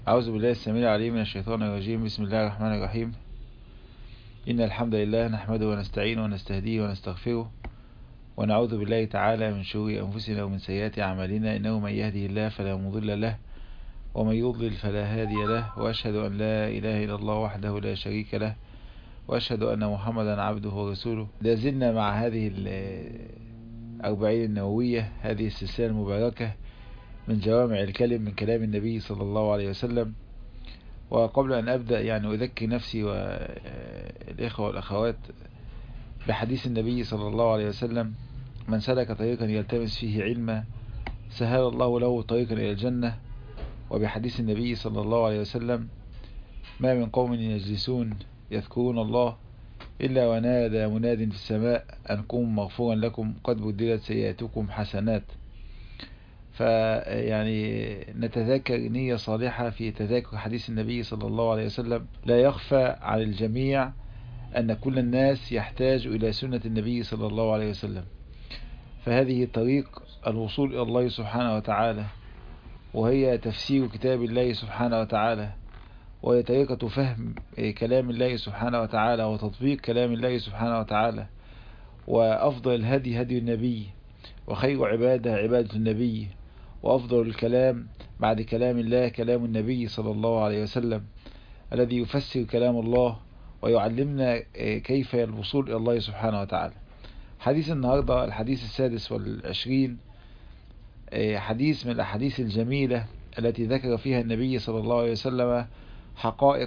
أعوذ بالله السميع العليم من الشيطان الرجيم بسم الله الرحمن الرحيم إن الحمد لله نحمده ونستعينه ونستهديه ونستغفره ونعوذ بالله تعالى من شرور أنفسنا ومن سيئات أعمالنا إنه من يهده الله فلا مضل له ومن يضلل فلا هادي له وأشهد أن لا إله إلا الله وحده لا شريك له وأشهد أن محمدا عبده ورسوله لازلنا مع هذه الأربعين النووية هذه السلسلة المباركة من جوامع الكلم من كلام النبي صلى الله عليه وسلم وقبل أن أبدأ يعني أذكي نفسي والإخوة والأخوات بحديث النبي صلى الله عليه وسلم من سلك طريقا يلتمس فيه علما سهل الله له طريقا إلى الجنة وبحديث النبي صلى الله عليه وسلم ما من قوم يجلسون يذكرون الله إلا ونادى مناد في السماء أن قوم مغفورا لكم قد بدلت سيئاتكم حسنات فيعني نتذاكر نية صالحة في تذاكر حديث النبي صلى الله عليه وسلم لا يخفى على الجميع أن كل الناس يحتاج إلى سنة النبي صلى الله عليه وسلم فهذه طريق الوصول إلى الله سبحانه وتعالى وهي تفسير كتاب الله سبحانه وتعالى وهي طريقة فهم كلام الله سبحانه وتعالى وتطبيق كلام الله سبحانه وتعالى وأفضل الهدي هدي النبي وخير عبادة عبادة النبي وأفضل الكلام بعد كلام الله كلام النبي صلى الله عليه وسلم الذي يفسر كلام الله ويعلمنا كيف الوصول إلى الله سبحانه وتعالى حديث النهاردة الحديث السادس والعشرين حديث من الأحاديث الجميلة التي ذكر فيها النبي صلى الله عليه وسلم حقائق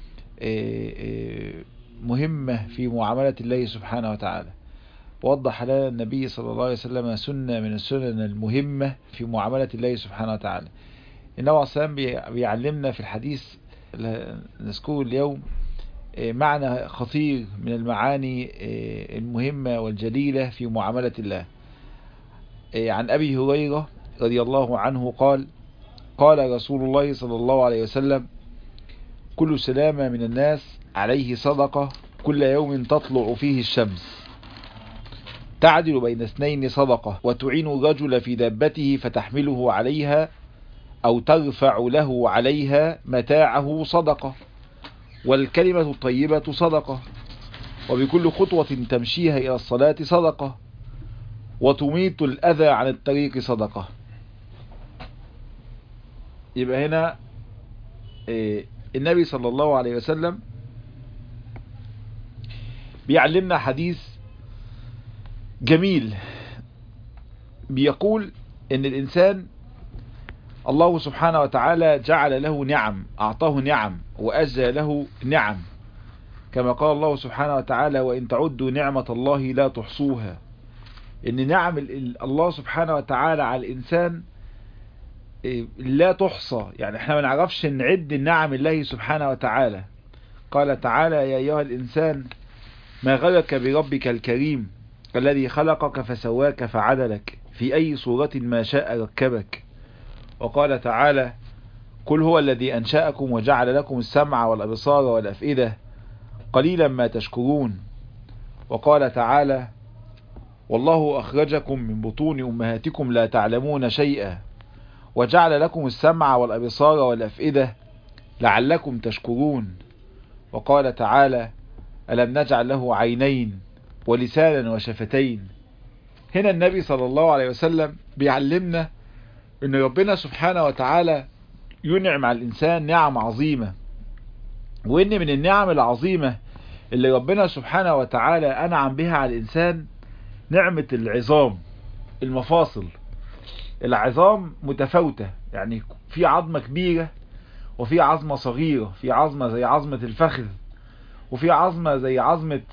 مهمة في معاملة الله سبحانه وتعالى وضح لنا النبي صلى الله عليه وسلم سنة من السنن المهمة في معاملة الله سبحانه وتعالى النبي عليه السلام بيعلمنا في الحديث نذكره اليوم معنى خطير من المعاني المهمة والجليلة في معاملة الله عن أبي هريرة رضي الله عنه قال قال رسول الله صلى الله عليه وسلم كل سلامة من الناس عليه صدقة كل يوم تطلع فيه الشمس تعدل بين اثنين صدقة وتعين الرجل في دابته فتحمله عليها أو ترفع له عليها متاعه صدقة والكلمة الطيبة صدقة وبكل خطوة تمشيها إلى الصلاة صدقة وتميت الأذى عن الطريق صدقة يبقى هنا النبي صلى الله عليه وسلم بيعلمنا حديث جميل بيقول ان الانسان الله سبحانه وتعالى جعل له نعم اعطاه نعم واجزى له نعم كما قال الله سبحانه وتعالى وان تعدوا نعمة الله لا تحصوها ان نعم الله سبحانه وتعالى على الانسان لا تحصى يعني احنا ما نعرفش نعد النعم الله سبحانه وتعالى قال تعالى يا ايها الانسان ما غلك بربك الكريم الذي خلقك فسواك فعدلك في أي صورة ما شاء ركبك وقال تعالى قل هو الذي أنشأكم وجعل لكم السمع والأبصار والأفئدة قليلا ما تشكرون وقال تعالى والله أخرجكم من بطون أمهاتكم لا تعلمون شيئا وجعل لكم السمع والأبصار والأفئدة لعلكم تشكرون وقال تعالى ألم نجعل له عينين ولسانا وشفتين هنا النبي صلى الله عليه وسلم بيعلمنا ان ربنا سبحانه وتعالى ينعم على الانسان نعم عظيمة وان من النعم العظيمة اللي ربنا سبحانه وتعالى انعم بها على الانسان نعمة العظام المفاصل العظام متفاوتة يعني في عظمة كبيرة وفي عظمة صغيرة في عظمة زي عظمة الفخذ وفي عظمة زي عظمة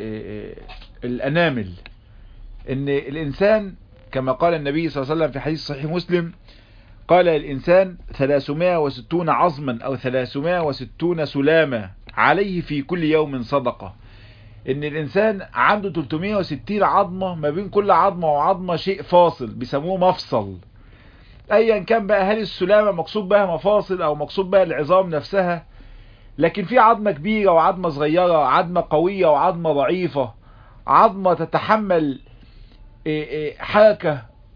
الأنامل ان الإنسان كما قال النبي صلى الله عليه وسلم في حديث صحيح مسلم قال الإنسان 360 عظما أو 360 سلامة عليه في كل يوم صدقة ان الإنسان عنده 360 عظمة ما بين كل عظمة وعظمة شيء فاصل بيسموه مفصل ايا كان بقى هل السلامة مقصود بها مفاصل او مقصود بها العظام نفسها لكن في عظمة كبيرة وعظمة صغيرة عظمة قوية وعظمة ضعيفة عظمة تتحمل حركة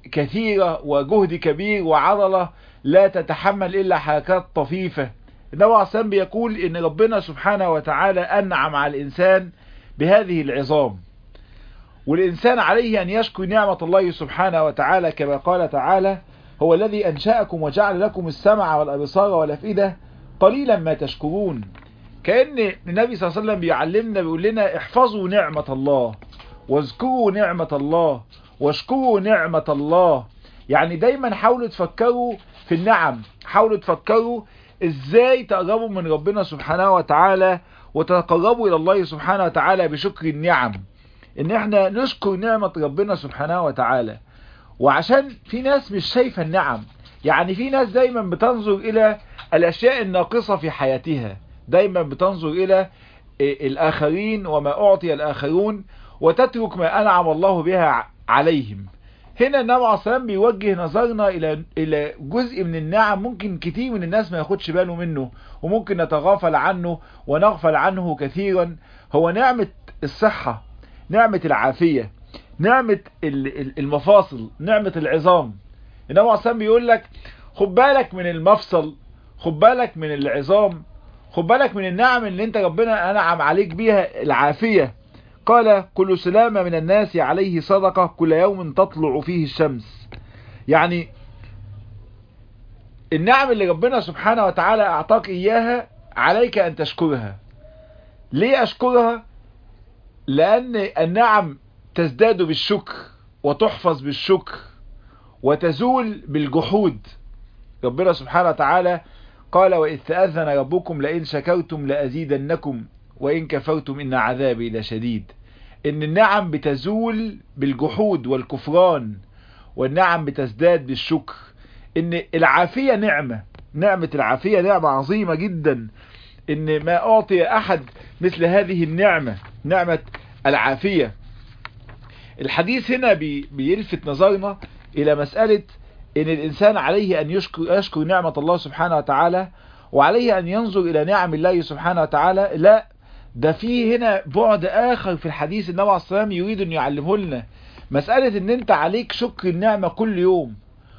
كثيرة وجهد كبير وعضلة لا تتحمل إلا حركات طفيفة النبي عليه بيقول إن ربنا سبحانه وتعالى أنعم على الإنسان بهذه العظام والإنسان عليه أن يشكر نعمة الله سبحانه وتعالى كما قال تعالى هو الذي أنشأكم وجعل لكم السمع والأبصار والأفئدة قليلا ما تشكرون كأن النبي صلى الله عليه وسلم بيعلمنا بيقول لنا احفظوا نعمة الله واذكروا نعمة الله واشكروا نعمة الله يعني دايما حاولوا تفكروا في النعم حاولوا تفكروا ازاي تقربوا من ربنا سبحانه وتعالى وتقربوا الى الله سبحانه وتعالى بشكر النعم ان احنا نشكر نعمة ربنا سبحانه وتعالى وعشان في ناس مش شايفة النعم يعني في ناس دايما بتنظر الى الاشياء الناقصة في حياتها دايما بتنظر الى الاخرين وما اعطي الاخرون وتترك ما انعم الله بها عليهم هنا النبي عليه الصلاه بيوجه نظرنا الى الى جزء من النعم ممكن كتير من الناس ما ياخدش باله منه وممكن نتغافل عنه ونغفل عنه كثيرا هو نعمة الصحة نعمة العافية نعمة المفاصل نعمة العظام النبي عليه الصلاه بيقول لك خد بالك من المفصل خد بالك من العظام خد بالك من النعم اللي انت ربنا انعم عليك بيها العافية قال كل سلامة من الناس عليه صدقة كل يوم تطلع فيه الشمس يعني النعم اللي ربنا سبحانه وتعالى اعطاك اياها عليك ان تشكرها ليه اشكرها لان النعم تزداد بالشكر وتحفظ بالشكر وتزول بالجحود ربنا سبحانه وتعالى قال وإذ تأذن ربكم لئن شكرتم لأزيدنكم وإن كفرتم إن عذابي لشديد إن النعم بتزول بالجحود والكفران والنعم بتزداد بالشكر إن العافية نعمة نعمة العافية نعمة عظيمة جدا إن ما أعطي أحد مثل هذه النعمة نعمة العافية الحديث هنا بي بيلفت نظرنا إلى مسألة ان الانسان عليه ان يشكر, يشكر نعمة الله سبحانه وتعالى وعليه ان ينظر الى نعم الله سبحانه وتعالى لا ده في هنا بعد اخر في الحديث النبي عليه الصلاة والسلام يريد ان يعلمه لنا مسألة ان انت عليك شكر النعمة كل يوم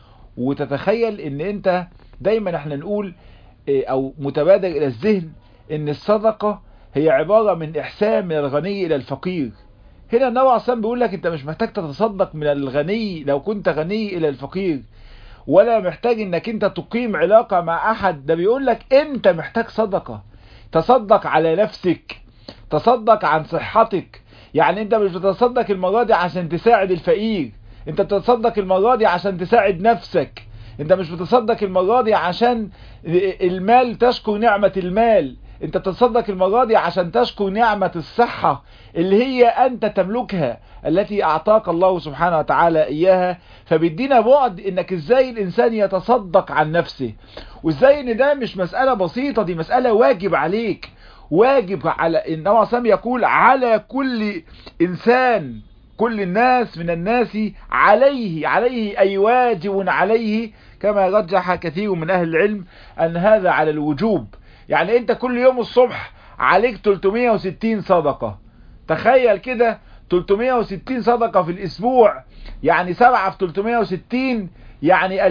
وتتخيل ان انت دايما احنا نقول او متبادر الى الذهن ان الصدقة هي عبارة من احسان من الغني الى الفقير هنا النبي عليه الصلاة بيقول لك انت مش محتاج تتصدق من الغني لو كنت غني الى الفقير ولا محتاج انك انت تقيم علاقة مع احد ده بيقول لك انت محتاج صدقة تصدق على نفسك تصدق عن صحتك يعني انت مش بتصدق المرة دي عشان تساعد الفقير انت بتتصدق المرة دي عشان تساعد نفسك انت مش بتصدق المرة دي عشان المال تشكر نعمة المال انت بتتصدق المرة دي عشان تشكر نعمة الصحة اللي هي انت تملكها التي اعطاك الله سبحانه وتعالى اياها فبيدينا بعد انك ازاي الانسان يتصدق عن نفسه وازاي ان ده مش مسألة بسيطة دي مسألة واجب عليك واجب على النبي عليه يقول على كل انسان كل الناس من الناس عليه عليه اي واجب عليه كما رجح كثير من اهل العلم ان هذا على الوجوب يعني انت كل يوم الصبح عليك 360 صدقة تخيل كده 360 صدقة في الاسبوع يعني 7 في 360 يعني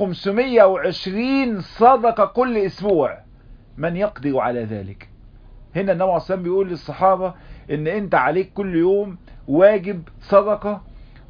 2520 صدقة كل اسبوع من يقدر على ذلك هنا النبي عليه الصلاة بيقول للصحابة ان انت عليك كل يوم واجب صدقة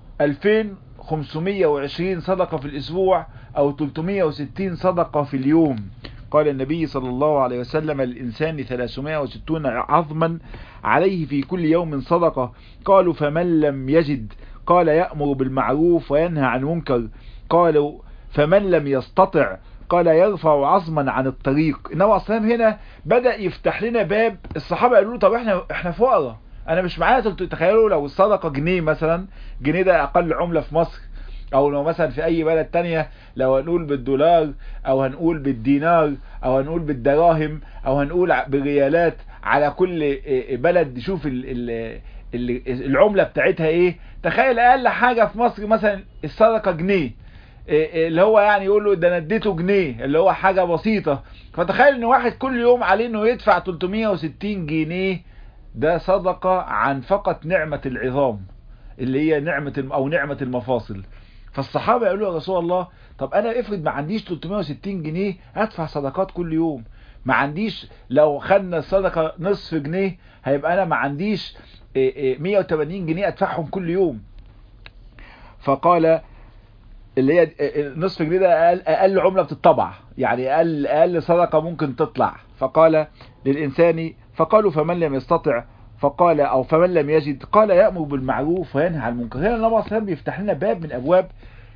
2520 صدقة في الاسبوع او 360 صدقة في اليوم قال النبي صلى الله عليه وسلم الإنسان 360 عظما عليه في كل يوم صدقة قالوا فمن لم يجد قال يأمر بالمعروف وينهى عن منكر قالوا فمن لم يستطع قال يرفع عظما عن الطريق النبي عليه هنا بدأ يفتح لنا باب الصحابة قالوا له طب احنا احنا فقراء انا مش معايا تخيلوا لو الصدقة جنيه مثلا جنيه ده اقل عملة في مصر او لو مثلا في اي بلد تانية لو هنقول بالدولار او هنقول بالدينار او هنقول بالدراهم او هنقول بالريالات على كل بلد نشوف العملة بتاعتها ايه تخيل اقل حاجة في مصر مثلا الصدقة جنيه اللي هو يعني يقول له ده انا اديته جنيه اللي هو حاجة بسيطة فتخيل ان واحد كل يوم عليه انه يدفع 360 جنيه ده صدقة عن فقط نعمة العظام اللي هي نعمة او نعمة المفاصل فالصحابة قالوا يا رسول الله طب انا افرض ما عنديش 360 جنيه ادفع صدقات كل يوم ما عنديش لو خدنا الصدقة نصف جنيه هيبقى انا ما عنديش 180 جنيه ادفعهم كل يوم فقال اللي هي نصف جنيه ده اقل, أقل عملة بتطبع يعني اقل اقل صدقة ممكن تطلع فقال للانسان فقالوا فمن لم يستطع فقال او فمن لم يجد قال يأمر بالمعروف وينهى عن المنكر هنا النبي صلى الله عليه وسلم بيفتح لنا باب من ابواب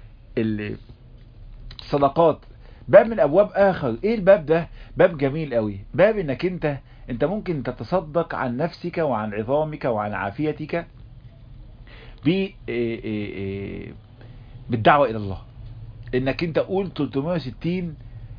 الصدقات باب من ابواب اخر ايه الباب ده باب جميل قوي باب انك انت انت ممكن تتصدق عن نفسك وعن عظامك وعن عافيتك ب بالدعوة الى الله انك انت قول 360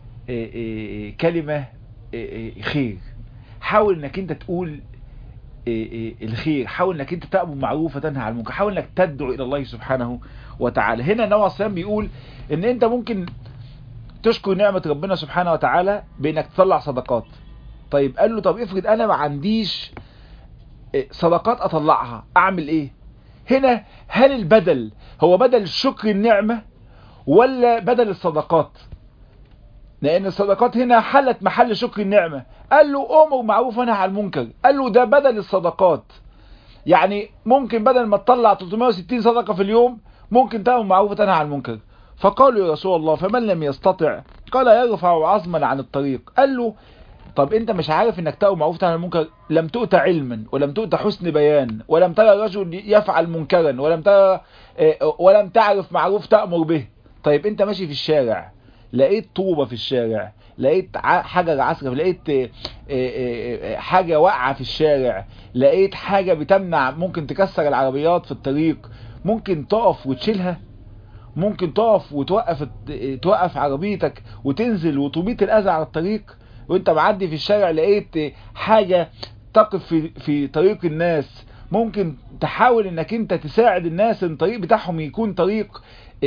كلمة خير حاول انك انت تقول الخير حاول انك انت تأمر معروف وتنهى عن المنكر حاول انك تدعو الى الله سبحانه وتعالى هنا النبي صلى بيقول ان انت ممكن تشكر نعمة ربنا سبحانه وتعالى بانك تطلع صدقات طيب قال له طب افرض انا ما عنديش صدقات اطلعها اعمل ايه هنا هل البدل هو بدل شكر النعمة ولا بدل الصدقات لان الصدقات هنا حلت محل شكر النعمة قال له امر معروف ونهى عن المنكر قال له ده بدل الصدقات يعني ممكن بدل ما تطلع 360 صدقة في اليوم ممكن تأمر معروف وتنهى عن المنكر فقالوا يا رسول الله فمن لم يستطع قال يرفع عظما عن الطريق قال له طب انت مش عارف انك تأمر معروف وتنهى عن المنكر لم تؤت علما ولم تؤت حسن بيان ولم ترى رجل يفعل منكرا ولم ترى ولم تعرف معروف تأمر به طيب انت ماشي في الشارع لقيت طوبة في الشارع لقيت حجر عسكري لقيت حاجة واقعة في الشارع لقيت حاجة بتمنع ممكن تكسر العربيات في الطريق ممكن تقف وتشيلها ممكن تقف وتوقف توقف عربيتك وتنزل وتميت الاذى على الطريق وانت معدي في الشارع لقيت حاجة تقف في, في طريق الناس ممكن تحاول انك انت تساعد الناس ان الطريق بتاعهم يكون طريق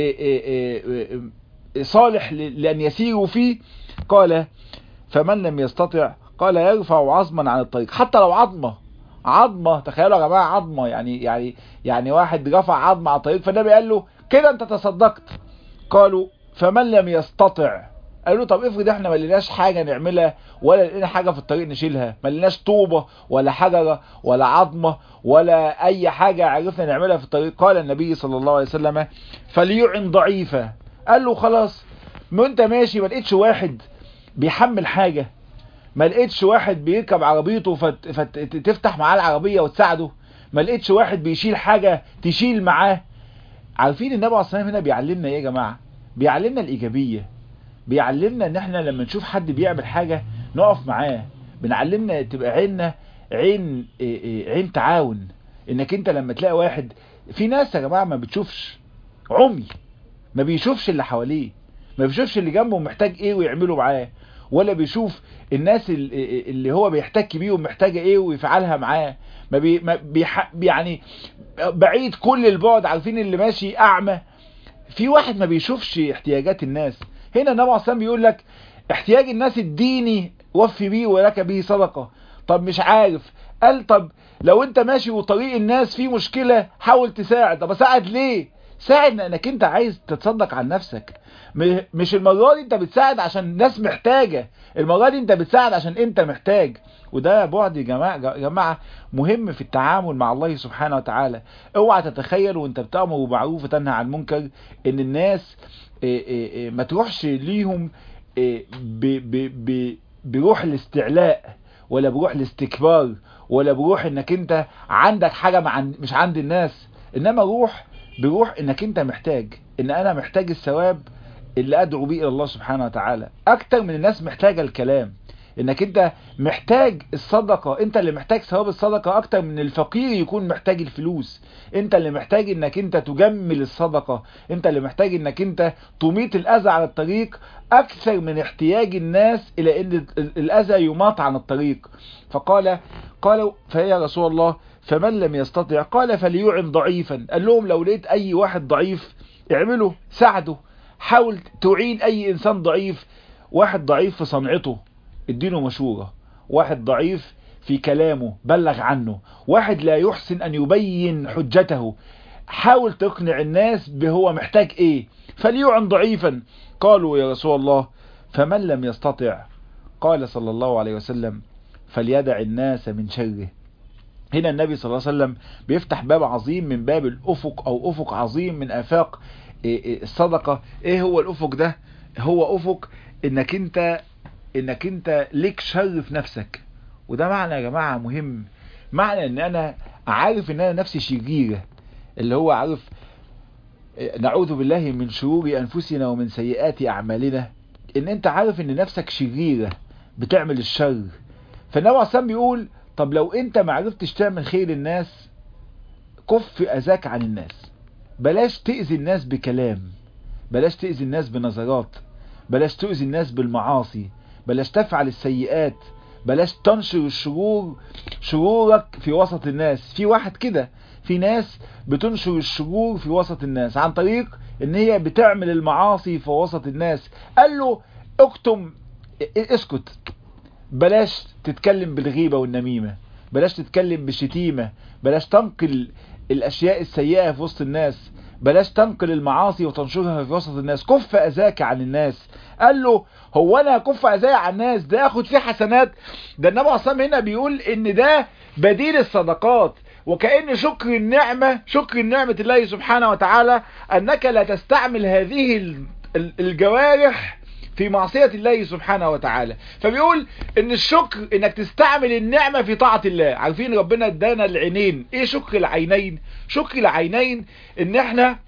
صالح لأن يسيروا فيه قال فمن لم يستطع قال يرفع عظما عن الطريق حتى لو عظمة عظمة تخيلوا يا جماعة عظمة يعني يعني يعني واحد رفع عظمة على الطريق فالنبي قال له كده انت تصدقت قالوا فمن لم يستطع قالوا طب افرض احنا ما لقيناش حاجة نعملها ولا لقينا حاجة في الطريق نشيلها ما لقيناش طوبة ولا حجرة ولا عظمة ولا اي حاجة عرفنا نعملها في الطريق قال النبي صلى الله عليه وسلم فليعن ضعيفة قال له خلاص ما انت ماشي ما لقيتش واحد بيحمل حاجة ما لقيتش واحد بيركب عربيته فت... فتفتح معاه العربية وتساعده ما لقيتش واحد بيشيل حاجة تشيل معاه عارفين النبي عليه الصلاة هنا بيعلمنا ايه يا جماعة بيعلمنا الايجابية بيعلمنا ان احنا لما نشوف حد بيعمل حاجة نقف معاه بنعلمنا تبقى عيننا عين عين تعاون انك انت لما تلاقي واحد في ناس يا جماعة ما بتشوفش عمي ما بيشوفش اللي حواليه ما بيشوفش اللي جنبه محتاج ايه ويعمله معاه ولا بيشوف الناس اللي هو بيحتك بيهم محتاجة ايه ويفعلها معاه ما بي ما بيح يعني بعيد كل البعد عارفين اللي ماشي اعمى في واحد ما بيشوفش احتياجات الناس هنا النبي عليه الصلاه بيقول لك احتياج الناس الديني وفي بيه ولك به صدقه طب مش عارف قال طب لو انت ماشي وطريق الناس فيه مشكلة حاول تساعد طب اساعد ليه ساعد انك انت عايز تتصدق عن نفسك مش المرة دي انت بتساعد عشان الناس محتاجة المرة دي انت بتساعد عشان انت محتاج وده بعد يا جماعة, جماعة مهم في التعامل مع الله سبحانه وتعالى اوعى تتخيل وانت بتأمر بمعروف وتنهى عن المنكر ان الناس ما تروحش ليهم بروح الاستعلاء ولا بروح الاستكبار ولا بروح انك انت عندك حاجة مش عند الناس انما روح بروح انك انت محتاج ان انا محتاج الثواب اللي ادعو بيه الى الله سبحانه وتعالى اكتر من الناس محتاجة الكلام انك انت محتاج الصدقة انت اللي محتاج ثواب الصدقة اكتر من الفقير يكون محتاج الفلوس انت اللي محتاج انك انت تجمل الصدقة انت اللي محتاج انك انت تميت الاذى على الطريق اكثر من احتياج الناس الى ان الاذى يماط عن الطريق فقال قالوا فيا رسول الله فمن لم يستطع قال فليعن ضعيفا قال لهم لو لقيت اي واحد ضعيف اعمله ساعده حاول تعين اي انسان ضعيف واحد ضعيف في صنعته اديله مشورة واحد ضعيف في كلامه بلغ عنه واحد لا يحسن ان يبين حجته حاول تقنع الناس بهو محتاج ايه فليعن ضعيفا قالوا يا رسول الله فمن لم يستطع قال صلى الله عليه وسلم فليدع الناس من شره هنا النبي صلى الله عليه وسلم بيفتح باب عظيم من باب الأفق أو أفق عظيم من آفاق الصدقة ايه هو الأفق ده هو أفق انك انت انك انت ليك شر في نفسك وده معنى يا جماعة مهم معنى ان انا عارف ان انا نفسي شريرة اللي هو عارف نعوذ بالله من شرور انفسنا ومن سيئات اعمالنا ان انت عارف ان نفسك شريرة بتعمل الشر فالنبي عليه بيقول طب لو انت ما عرفتش تعمل خير للناس كف اذاك عن الناس بلاش تأذي الناس بكلام بلاش تأذي الناس بنظرات بلاش تؤذي الناس بالمعاصي بلاش تفعل السيئات بلاش تنشر الشرور شرورك في وسط الناس في واحد كده في ناس بتنشر الشرور في وسط الناس عن طريق ان هي بتعمل المعاصي في وسط الناس قال له اكتم اسكت بلاش تتكلم بالغيبة والنميمة بلاش تتكلم بالشتيمة بلاش تنقل الاشياء السيئة في وسط الناس بلاش تنقل المعاصي وتنشرها في وسط الناس كف اذاك عن الناس قال له هو انا كف اذاي عن الناس ده اخد فيه حسنات ده النبي عليه هنا بيقول ان ده بديل الصدقات وكأن شكر النعمة شكر النعمة الله سبحانه وتعالى انك لا تستعمل هذه الجوارح في معصية الله سبحانه وتعالى فبيقول ان الشكر انك تستعمل النعمة في طاعة الله عارفين ربنا ادانا العينين ايه شكر العينين شكر العينين ان احنا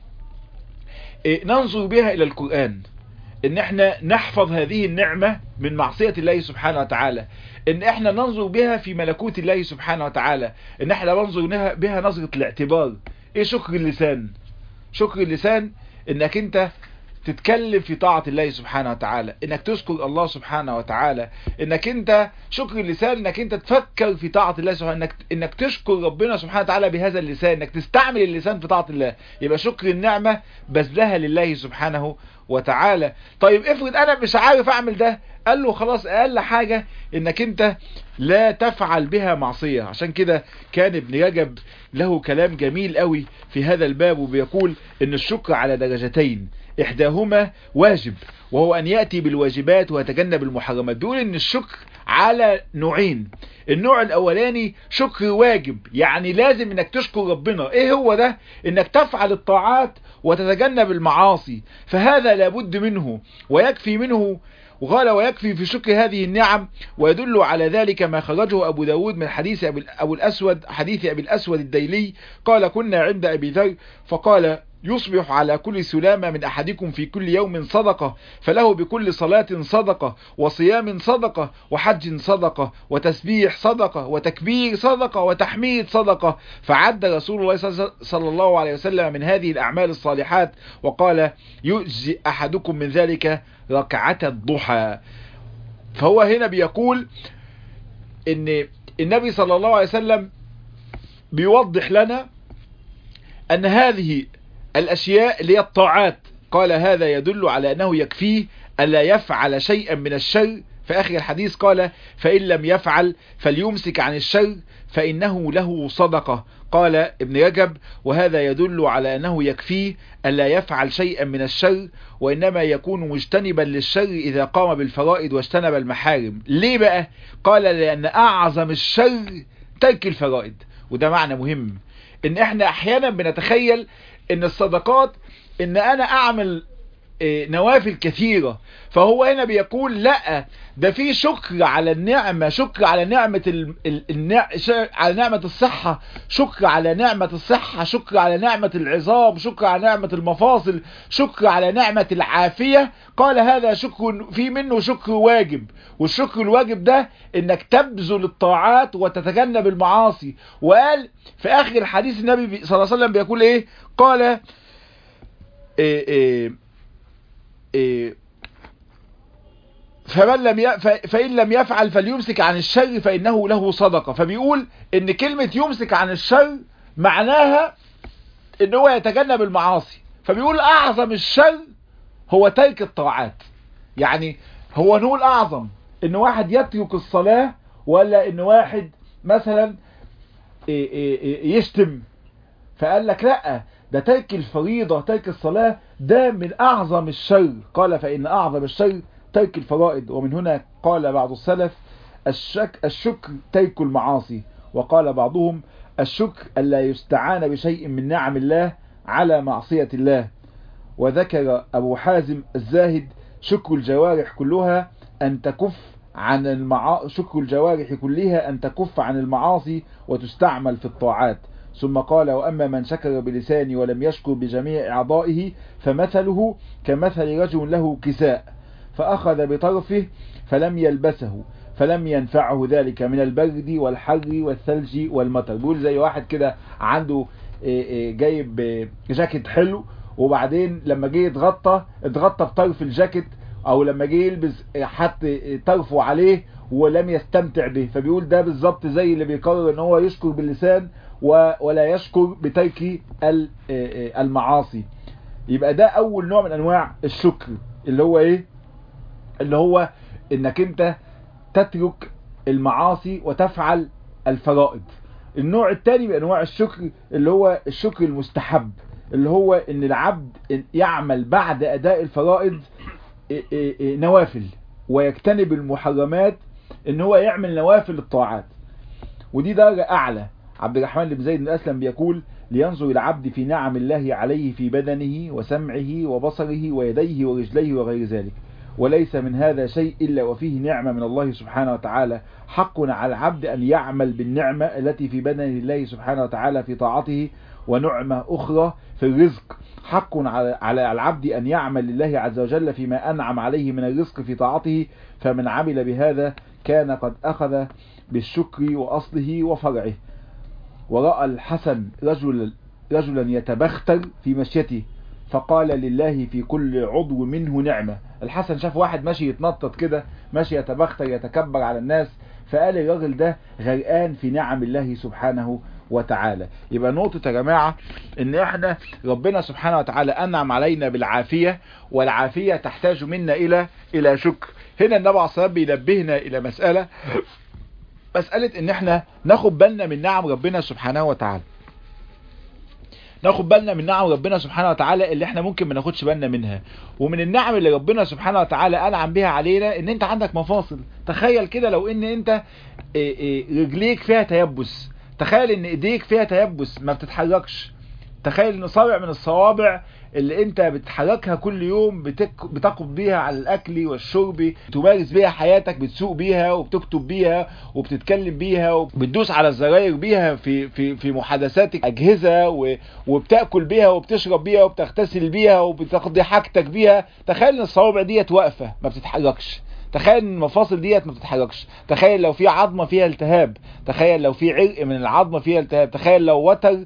إيه ننظر بها الى القرآن ان احنا نحفظ هذه النعمة من معصية الله سبحانه وتعالى ان احنا ننظر بها في ملكوت الله سبحانه وتعالى ان احنا ننظر بها نظرة الاعتبار ايه شكر اللسان شكر اللسان انك انت تتكلم في طاعة الله سبحانه وتعالى انك تذكر الله سبحانه وتعالى انك انت شكر اللسان انك انت تفكر في طاعة الله سبحانه انك, انك تشكر ربنا سبحانه وتعالى بهذا اللسان انك تستعمل اللسان في طاعة الله يبقى شكر النعمة بذلها لله سبحانه وتعالى طيب افرض انا مش عارف اعمل ده قال له خلاص اقل حاجة انك انت لا تفعل بها معصية عشان كده كان ابن رجب له كلام جميل قوي في هذا الباب وبيقول ان الشكر على درجتين احداهما واجب وهو ان يأتي بالواجبات ويتجنب المحرمات بيقول ان الشكر على نوعين النوع الاولاني شكر واجب يعني لازم انك تشكر ربنا ايه هو ده انك تفعل الطاعات وتتجنب المعاصي فهذا لابد منه ويكفي منه وقال ويكفي في شكر هذه النعم ويدل على ذلك ما خرجه أبو داود من حديث أبو الأسود حديث أبي الأسود الديلي قال كنا عند أبي ذر فقال يصبح على كل سلامة من أحدكم في كل يوم صدقة فله بكل صلاة صدقة وصيام صدقة وحج صدقة وتسبيح صدقة وتكبير صدقة وتحميد صدقة فعد رسول الله صلى الله عليه وسلم من هذه الأعمال الصالحات وقال يؤجي أحدكم من ذلك ركعة الضحى فهو هنا بيقول ان النبي صلى الله عليه وسلم بيوضح لنا ان هذه الاشياء اللي هي الطاعات قال هذا يدل على انه يكفيه الا يفعل شيئا من الشر في اخر الحديث قال فان لم يفعل فليمسك عن الشر فانه له صدقة قال ابن رجب وهذا يدل على انه يكفيه الا يفعل شيئا من الشر وانما يكون مجتنبا للشر اذا قام بالفرائض واجتنب المحارم ليه بقى قال لان اعظم الشر ترك الفرائض وده معنى مهم ان احنا احيانا بنتخيل ان الصدقات ان انا اعمل نوافل كثيرة فهو هنا بيقول لا ده في شكر على النعمة شكر على نعمة ال... النع... على نعمة الصحة شكر على نعمة الصحة شكر على نعمة العظام شكر على نعمة المفاصل شكر على نعمة العافية قال هذا شكر في منه شكر واجب والشكر الواجب ده انك تبذل الطاعات وتتجنب المعاصي وقال في اخر الحديث النبي صلى الله عليه وسلم بيقول ايه قال إيه إيه إيه فمن لم ي... فإن لم يفعل فليمسك عن الشر فإنه له صدقة فبيقول ان كلمة يمسك عن الشر معناها ان هو يتجنب المعاصي فبيقول اعظم الشر هو ترك الطاعات يعني هو نقول اعظم ان واحد يترك الصلاة ولا ان واحد مثلا يشتم فقال لك لا ده ترك الفريضة ترك الصلاة ده من أعظم الشر قال فإن أعظم الشر ترك الفرائض ومن هنا قال بعض السلف الشك الشكر ترك المعاصي وقال بعضهم الشكر ألا يستعان بشيء من نعم الله على معصية الله وذكر أبو حازم الزاهد شكر الجوارح كلها أن تكف عن المعا... شكر الجوارح كلها أن تكف عن المعاصي وتستعمل في الطاعات ثم قال وأما من شكر بلسانه ولم يشكر بجميع أعضائه فمثله كمثل رجل له كساء فأخذ بطرفه فلم يلبسه فلم ينفعه ذلك من البرد والحر والثلج والمطر بيقول زي واحد كده عنده جايب جاكيت حلو وبعدين لما جه يتغطى اتغطى بطرف الجاكيت او لما جه يلبس حط طرفه عليه ولم يستمتع به فبيقول ده بالظبط زي اللي بيقرر ان هو يشكر باللسان ولا يشكر بترك المعاصي يبقى ده اول نوع من انواع الشكر اللي هو ايه اللي هو انك انت تترك المعاصي وتفعل الفرائض النوع الثاني من انواع الشكر اللي هو الشكر المستحب اللي هو ان العبد يعمل بعد اداء الفرائض نوافل ويجتنب المحرمات ان هو يعمل نوافل الطاعات ودي درجة اعلى عبد الرحمن بن زيد بن اسلم بيقول لينظر العبد في نعم الله عليه في بدنه وسمعه وبصره ويديه ورجليه وغير ذلك وليس من هذا شيء إلا وفيه نعمة من الله سبحانه وتعالى حق على العبد أن يعمل بالنعمة التي في بدن الله سبحانه وتعالى في طاعته ونعمة أخرى في الرزق حق على العبد أن يعمل لله عز وجل فيما أنعم عليه من الرزق في طاعته فمن عمل بهذا كان قد أخذ بالشكر وأصله وفرعه ورأى الحسن رجل رجلا يتبختر في مشيته فقال لله في كل عضو منه نعمة الحسن شاف واحد ماشي يتنطط كده ماشي يتبختر يتكبر على الناس فقال الراجل ده غرقان في نعم الله سبحانه وتعالى يبقى نقطة يا جماعة ان احنا ربنا سبحانه وتعالى انعم علينا بالعافية والعافية تحتاج منا الى الى شكر هنا النبي عليه الصلاة بينبهنا الى مسألة مسألة ان احنا ناخد بالنا من نعم ربنا سبحانه وتعالى ناخد بالنا من نعم ربنا سبحانه وتعالى اللي احنا ممكن ما ناخدش بالنا منها ومن النعم اللي ربنا سبحانه وتعالى انعم بها علينا ان انت عندك مفاصل تخيل كده لو ان انت رجليك فيها تيبس تخيل ان ايديك فيها تيبس ما بتتحركش تخيل ان صابع من الصوابع اللي انت بتحركها كل يوم بتك... بتقف بيها على الاكل والشرب تمارس بيها حياتك بتسوق بيها وبتكتب بيها وبتتكلم بيها وبتدوس على الزراير بيها في في في محادثاتك اجهزه و... وبتاكل بيها وبتشرب بيها وبتغتسل بيها وبتقضي حاجتك بيها تخيل ان الصوابع ديت واقفه ما بتتحركش تخيل ان المفاصل ديت ما بتتحركش تخيل لو في عظمه فيها التهاب تخيل لو في عرق من العظمه فيها التهاب تخيل لو وتر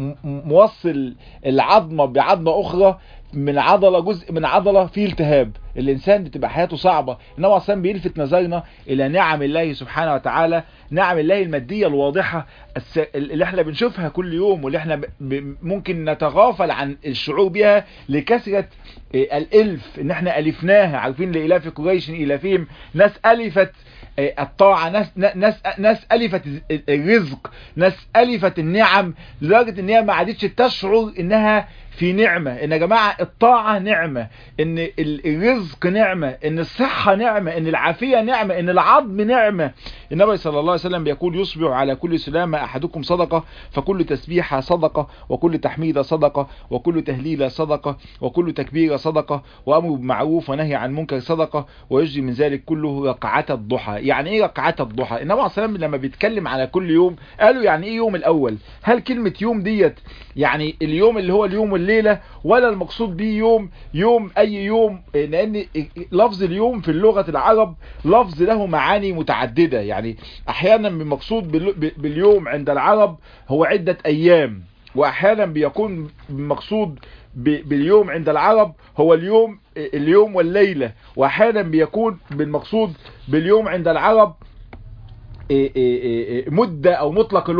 موصل العظمه بعظمه اخرى من عضله جزء من عضله فيه التهاب الانسان بتبقى حياته صعبه انما اصلا بيلفت نظرنا الى نعم الله سبحانه وتعالى نعم الله الماديه الواضحه اللي احنا بنشوفها كل يوم واللي احنا ممكن نتغافل عن الشعور بها لكثره الالف ان احنا الفناها عارفين لالاف قريش الافهم ناس الفت الطاعة ناس, ناس, ناس ألفت الرزق ناس ألفت النعم لدرجة ان هي ما عادتش تشعر انها في نعمة ان يا جماعة الطاعة نعمة ان الرزق نعمة ان الصحة نعمة ان العافية نعمة ان العظم نعمة النبي صلى الله عليه وسلم بيقول يصبح على كل سلامة احدكم صدقة فكل تسبيحة صدقة وكل تحميدة صدقة وكل تهليلة صدقة وكل تكبيرة صدقة وامر بالمعروف ونهي عن منكر صدقة ويجري من ذلك كله ركعات الضحى يعني ايه ركعات الضحى النبي عليه الصلاه والسلام لما بيتكلم على كل يوم قالوا يعني ايه يوم الاول هل كلمة يوم ديت يعني اليوم اللي هو اليوم والليلة ولا المقصود بيه يوم يوم اي يوم لان لفظ اليوم في اللغة العرب لفظ له معاني متعددة يعني احيانا المقصود باليوم عند العرب هو عدة ايام واحيانا بيكون المقصود باليوم عند العرب هو اليوم اليوم والليلة واحيانا بيكون بالمقصود باليوم عند العرب مدة او مطلق الوقت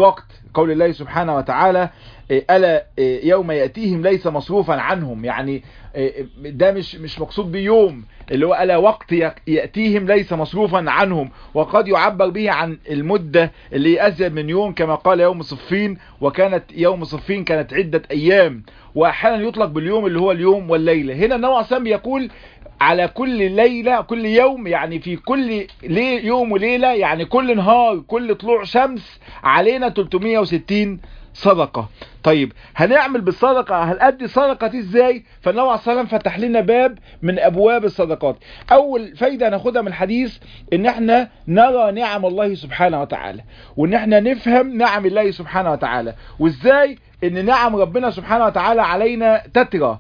قول الله سبحانه وتعالى ألا يوم يأتيهم ليس مصروفا عنهم يعني ده مش مش مقصود بيوم اللي هو ألا وقت يأتيهم ليس مصروفا عنهم وقد يعبر به عن المدة اللي أزيد من يوم كما قال يوم صفين وكانت يوم صفين كانت عدة أيام وأحيانا يطلق باليوم اللي هو اليوم والليلة هنا النوع سام يقول على كل ليلة كل يوم يعني في كل لي يوم وليلة يعني كل نهار كل طلوع شمس علينا 360 صدقة طيب هنعمل بالصدقة هنأدي الصدقة دي ازاي فالنبي عليه الصلاة والسلام فتح لنا باب من ابواب الصدقات اول فايدة هناخدها من الحديث ان احنا نرى نعم الله سبحانه وتعالى وان احنا نفهم نعم الله سبحانه وتعالى وازاي ان نعم ربنا سبحانه وتعالى علينا تترى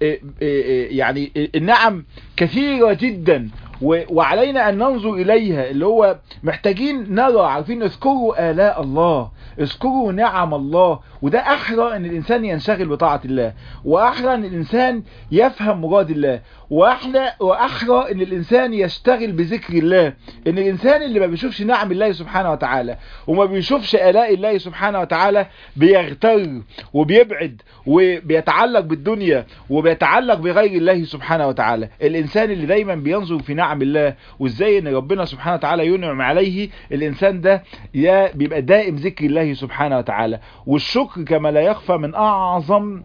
يعني النعم كثيرة جدا وعلينا ان ننظر اليها اللي هو محتاجين نرى عارفين اذكروا آلاء الله اذكروا نعم الله وده احرى ان الانسان ينشغل بطاعة الله واحرى ان الانسان يفهم مراد الله واحلى واحرى ان الانسان يشتغل بذكر الله ان الانسان اللي ما بيشوفش نعم الله سبحانه وتعالى وما بيشوفش آلاء الله سبحانه وتعالى بيغتر وبيبعد وبيتعلق بالدنيا وبيتعلق بغير الله سبحانه وتعالى الانسان اللي دايما بينظر في نعم الله وازاي ان ربنا سبحانه وتعالى ينعم عليه الانسان ده يا بيبقى دائم ذكر الله سبحانه وتعالى والشكر كما لا يخفى من اعظم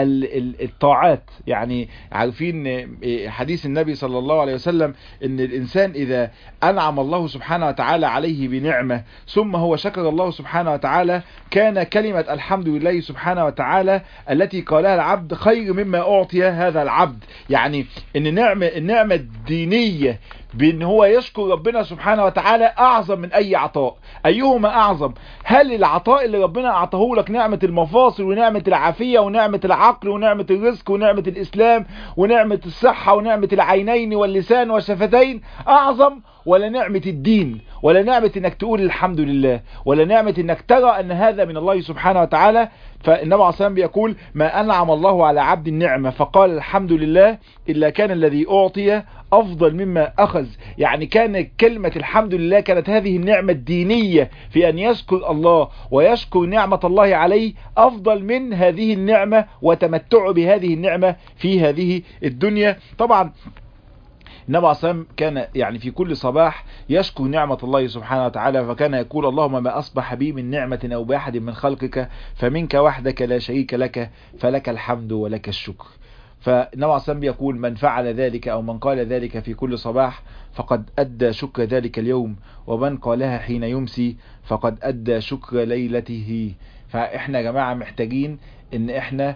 الطاعات يعني عارفين حديث النبي صلى الله عليه وسلم ان الانسان اذا انعم الله سبحانه وتعالى عليه بنعمة ثم هو شكر الله سبحانه وتعالى كان كلمة الحمد لله سبحانه وتعالى التي قالها العبد خير مما اعطي هذا العبد يعني ان نعمة النعمة الدينية بان هو يشكر ربنا سبحانه وتعالى اعظم من اي عطاء ايهما اعظم هل العطاء اللي ربنا اعطاه لك نعمة المفاصل ونعمة العافية ونعمة العقل ونعمة الرزق ونعمة الاسلام ونعمة الصحة ونعمة العينين واللسان والشفتين اعظم ولا نعمة الدين ولا نعمة انك تقول الحمد لله ولا نعمة انك ترى ان هذا من الله سبحانه وتعالى فالنبي عليه الصلاة بيقول ما انعم الله على عبد النعمة فقال الحمد لله الا كان الذي اعطي افضل مما اخذ يعني كان كلمة الحمد لله كانت هذه النعمة الدينية في ان يشكر الله ويشكر نعمة الله عليه افضل من هذه النعمة وتمتع بهذه النعمة في هذه الدنيا طبعا النبي عليه الصلاة كان يعني في كل صباح يشكر نعمة الله سبحانه وتعالى فكان يقول اللهم ما أصبح بي من نعمة أو بأحد من خلقك فمنك وحدك لا شريك لك فلك الحمد ولك الشكر فالنبي عليه الصلاة يقول من فعل ذلك أو من قال ذلك في كل صباح فقد أدى شكر ذلك اليوم ومن قالها حين يمسي فقد أدى شكر ليلته فإحنا يا جماعة محتاجين إن إحنا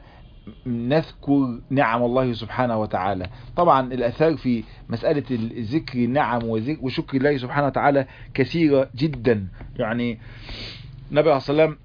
نذكر نعم الله سبحانه وتعالى طبعا الأثار في مسألة ذكر النعم وشكر الله سبحانه وتعالى كثيرة جدا يعني النبي عليه الصلاة والسلام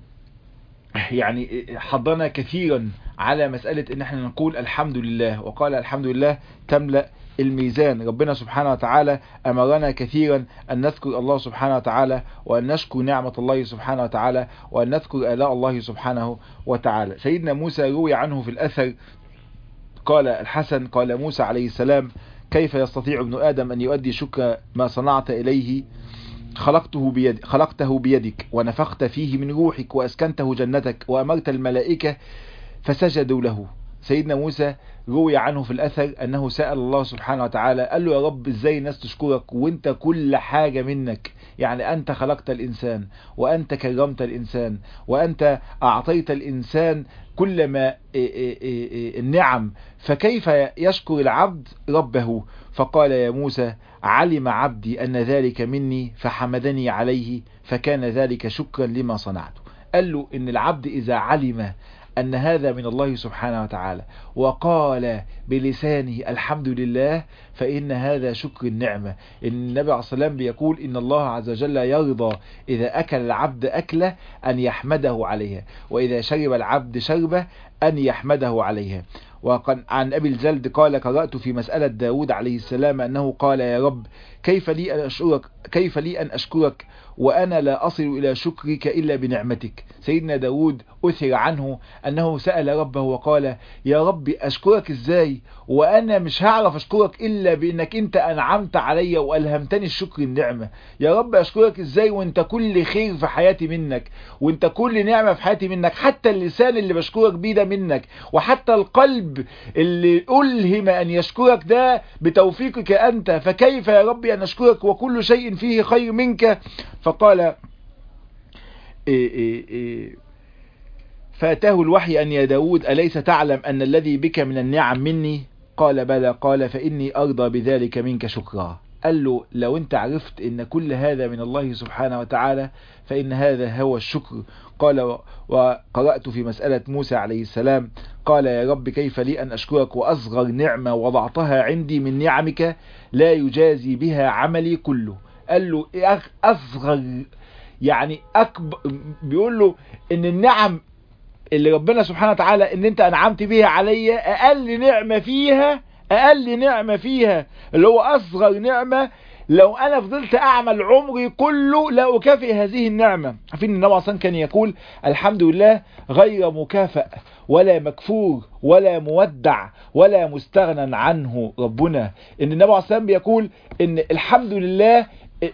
يعني حضنا كثيرا على مسألة ان احنا نقول الحمد لله وقال الحمد لله تملأ الميزان ربنا سبحانه وتعالى أمرنا كثيرا أن نذكر الله سبحانه وتعالى وأن نشكر نعمة الله سبحانه وتعالى وأن نذكر آلاء الله سبحانه وتعالى سيدنا موسى روي عنه في الأثر قال الحسن قال موسى عليه السلام كيف يستطيع ابن آدم أن يؤدي شكر ما صنعت إليه خلقته, بيد خلقته بيدك ونفخت فيه من روحك وأسكنته جنتك وأمرت الملائكة فسجدوا له سيدنا موسى روي عنه في الأثر أنه سأل الله سبحانه وتعالى قال له يا رب إزاي الناس تشكرك وانت كل حاجة منك يعني أنت خلقت الإنسان وأنت كرمت الإنسان وأنت أعطيت الإنسان كل ما النعم فكيف يشكر العبد ربه فقال يا موسى علم عبدي أن ذلك مني فحمدني عليه فكان ذلك شكرا لما صنعته قال له إن العبد إذا علم أن هذا من الله سبحانه وتعالى وقال بلسانه الحمد لله فإن هذا شكر النعمة النبي عليه الصلاة والسلام بيقول إن الله عز وجل يرضى إذا أكل العبد أكلة أن يحمده عليها وإذا شرب العبد شربة أن يحمده عليها وعن أبي الجلد قال قرأت في مسألة داود عليه السلام أنه قال يا رب كيف لي أن أشكرك كيف لي أن أشكرك وأنا لا أصل إلى شكرك إلا بنعمتك سيدنا داود أثر عنه أنه سأل ربه وقال يا رب أشكرك إزاي وأنا مش هعرف أشكرك إلا بأنك أنت أنعمت علي وألهمتني الشكر النعمة يا رب أشكرك إزاي وأنت كل خير في حياتي منك وأنت كل نعمة في حياتي منك حتى اللسان اللي بشكرك بيه ده منك وحتى القلب اللي ألهم أن يشكرك ده بتوفيقك أنت فكيف يا رب أن أشكرك وكل شيء فيه خير منك فقال إيه إيه إيه فاتاه الوحي أن يا داود أليس تعلم أن الذي بك من النعم مني قال بلى قال فإني أرضى بذلك منك شكرا قال له لو انت عرفت ان كل هذا من الله سبحانه وتعالى فإن هذا هو الشكر قال وقرأت في مسألة موسى عليه السلام قال يا رب كيف لي أن أشكرك وأصغر نعمة وضعتها عندي من نعمك لا يجازي بها عملي كله قال له أصغر يعني أكبر بيقول له إن النعم اللي ربنا سبحانه وتعالى ان انت انعمت بيها عليا اقل نعمة فيها اقل نعمة فيها اللي هو اصغر نعمة لو انا فضلت اعمل عمري كله لا اكافئ هذه النعمة عارفين النبي اصلا كان يقول الحمد لله غير مكافئ ولا مكفور ولا مودع ولا مستغنى عنه ربنا ان النبي عليه الصلاه بيقول ان الحمد لله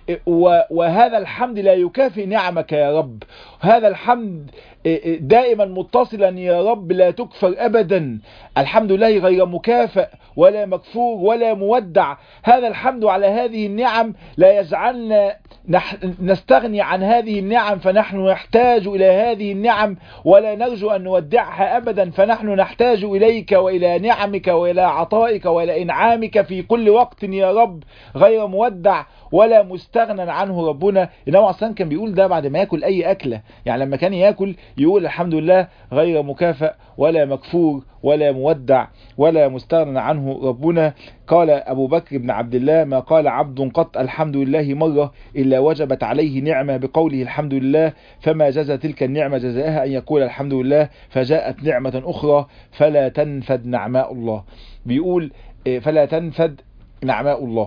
وهذا الحمد لا يكافئ نعمك يا رب هذا الحمد دائما متصلا يا رب لا تكفر ابدا الحمد لله غير مكافئ ولا مكفور ولا مودع هذا الحمد على هذه النعم لا يجعلنا نستغني عن هذه النعم فنحن نحتاج إلى هذه النعم ولا نرجو أن نودعها أبدا فنحن نحتاج إليك وإلى نعمك وإلى عطائك وإلى إنعامك في كل وقت يا رب غير مودع ولا مستغنى عنه ربنا النبي اصلا كان بيقول ده بعد ما ياكل اي اكله يعني لما كان ياكل يقول الحمد لله غير مكافئ ولا مكفور ولا مودع ولا مستغنى عنه ربنا قال أبو بكر بن عبد الله ما قال عبد قط الحمد لله مرة إلا وجبت عليه نعمة بقوله الحمد لله فما جزى تلك النعمة جزاءها أن يقول الحمد لله فجاءت نعمة أخرى فلا تنفد نعماء الله بيقول فلا تنفد نعماء الله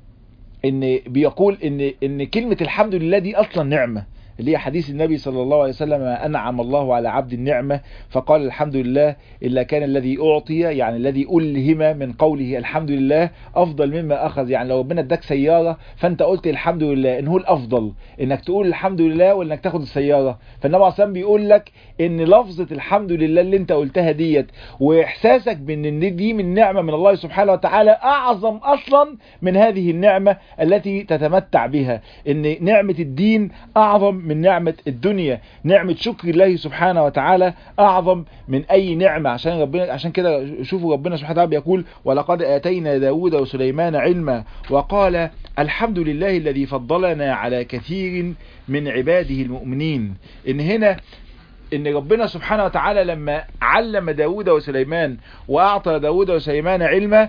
ان بيقول ان ان كلمة الحمد لله دي اصلا نعمة اللي هي حديث النبي صلى الله عليه وسلم أنعم الله على عبد النعمة فقال الحمد لله إلا كان الذي أعطي يعني الذي ألهم من قوله الحمد لله أفضل مما أخذ يعني لو ربنا اداك سيارة فأنت قلت الحمد لله إن هو الأفضل إنك تقول الحمد لله ولا إنك تاخد السيارة فالنبي عليه بيقول لك إن لفظة الحمد لله اللي أنت قلتها ديت وإحساسك بأن دي من نعمة من الله سبحانه وتعالى أعظم أصلا من هذه النعمة التي تتمتع بها إن نعمة الدين أعظم من نعمة الدنيا نعمة شكر الله سبحانه وتعالى أعظم من أي نعمة عشان ربنا عشان كده شوفوا ربنا سبحانه وتعالى بيقول ولقد آتينا داود وسليمان علما وقال الحمد لله الذي فضلنا على كثير من عباده المؤمنين إن هنا ان ربنا سبحانه وتعالى لما علم داود وسليمان واعطى داود وسليمان علما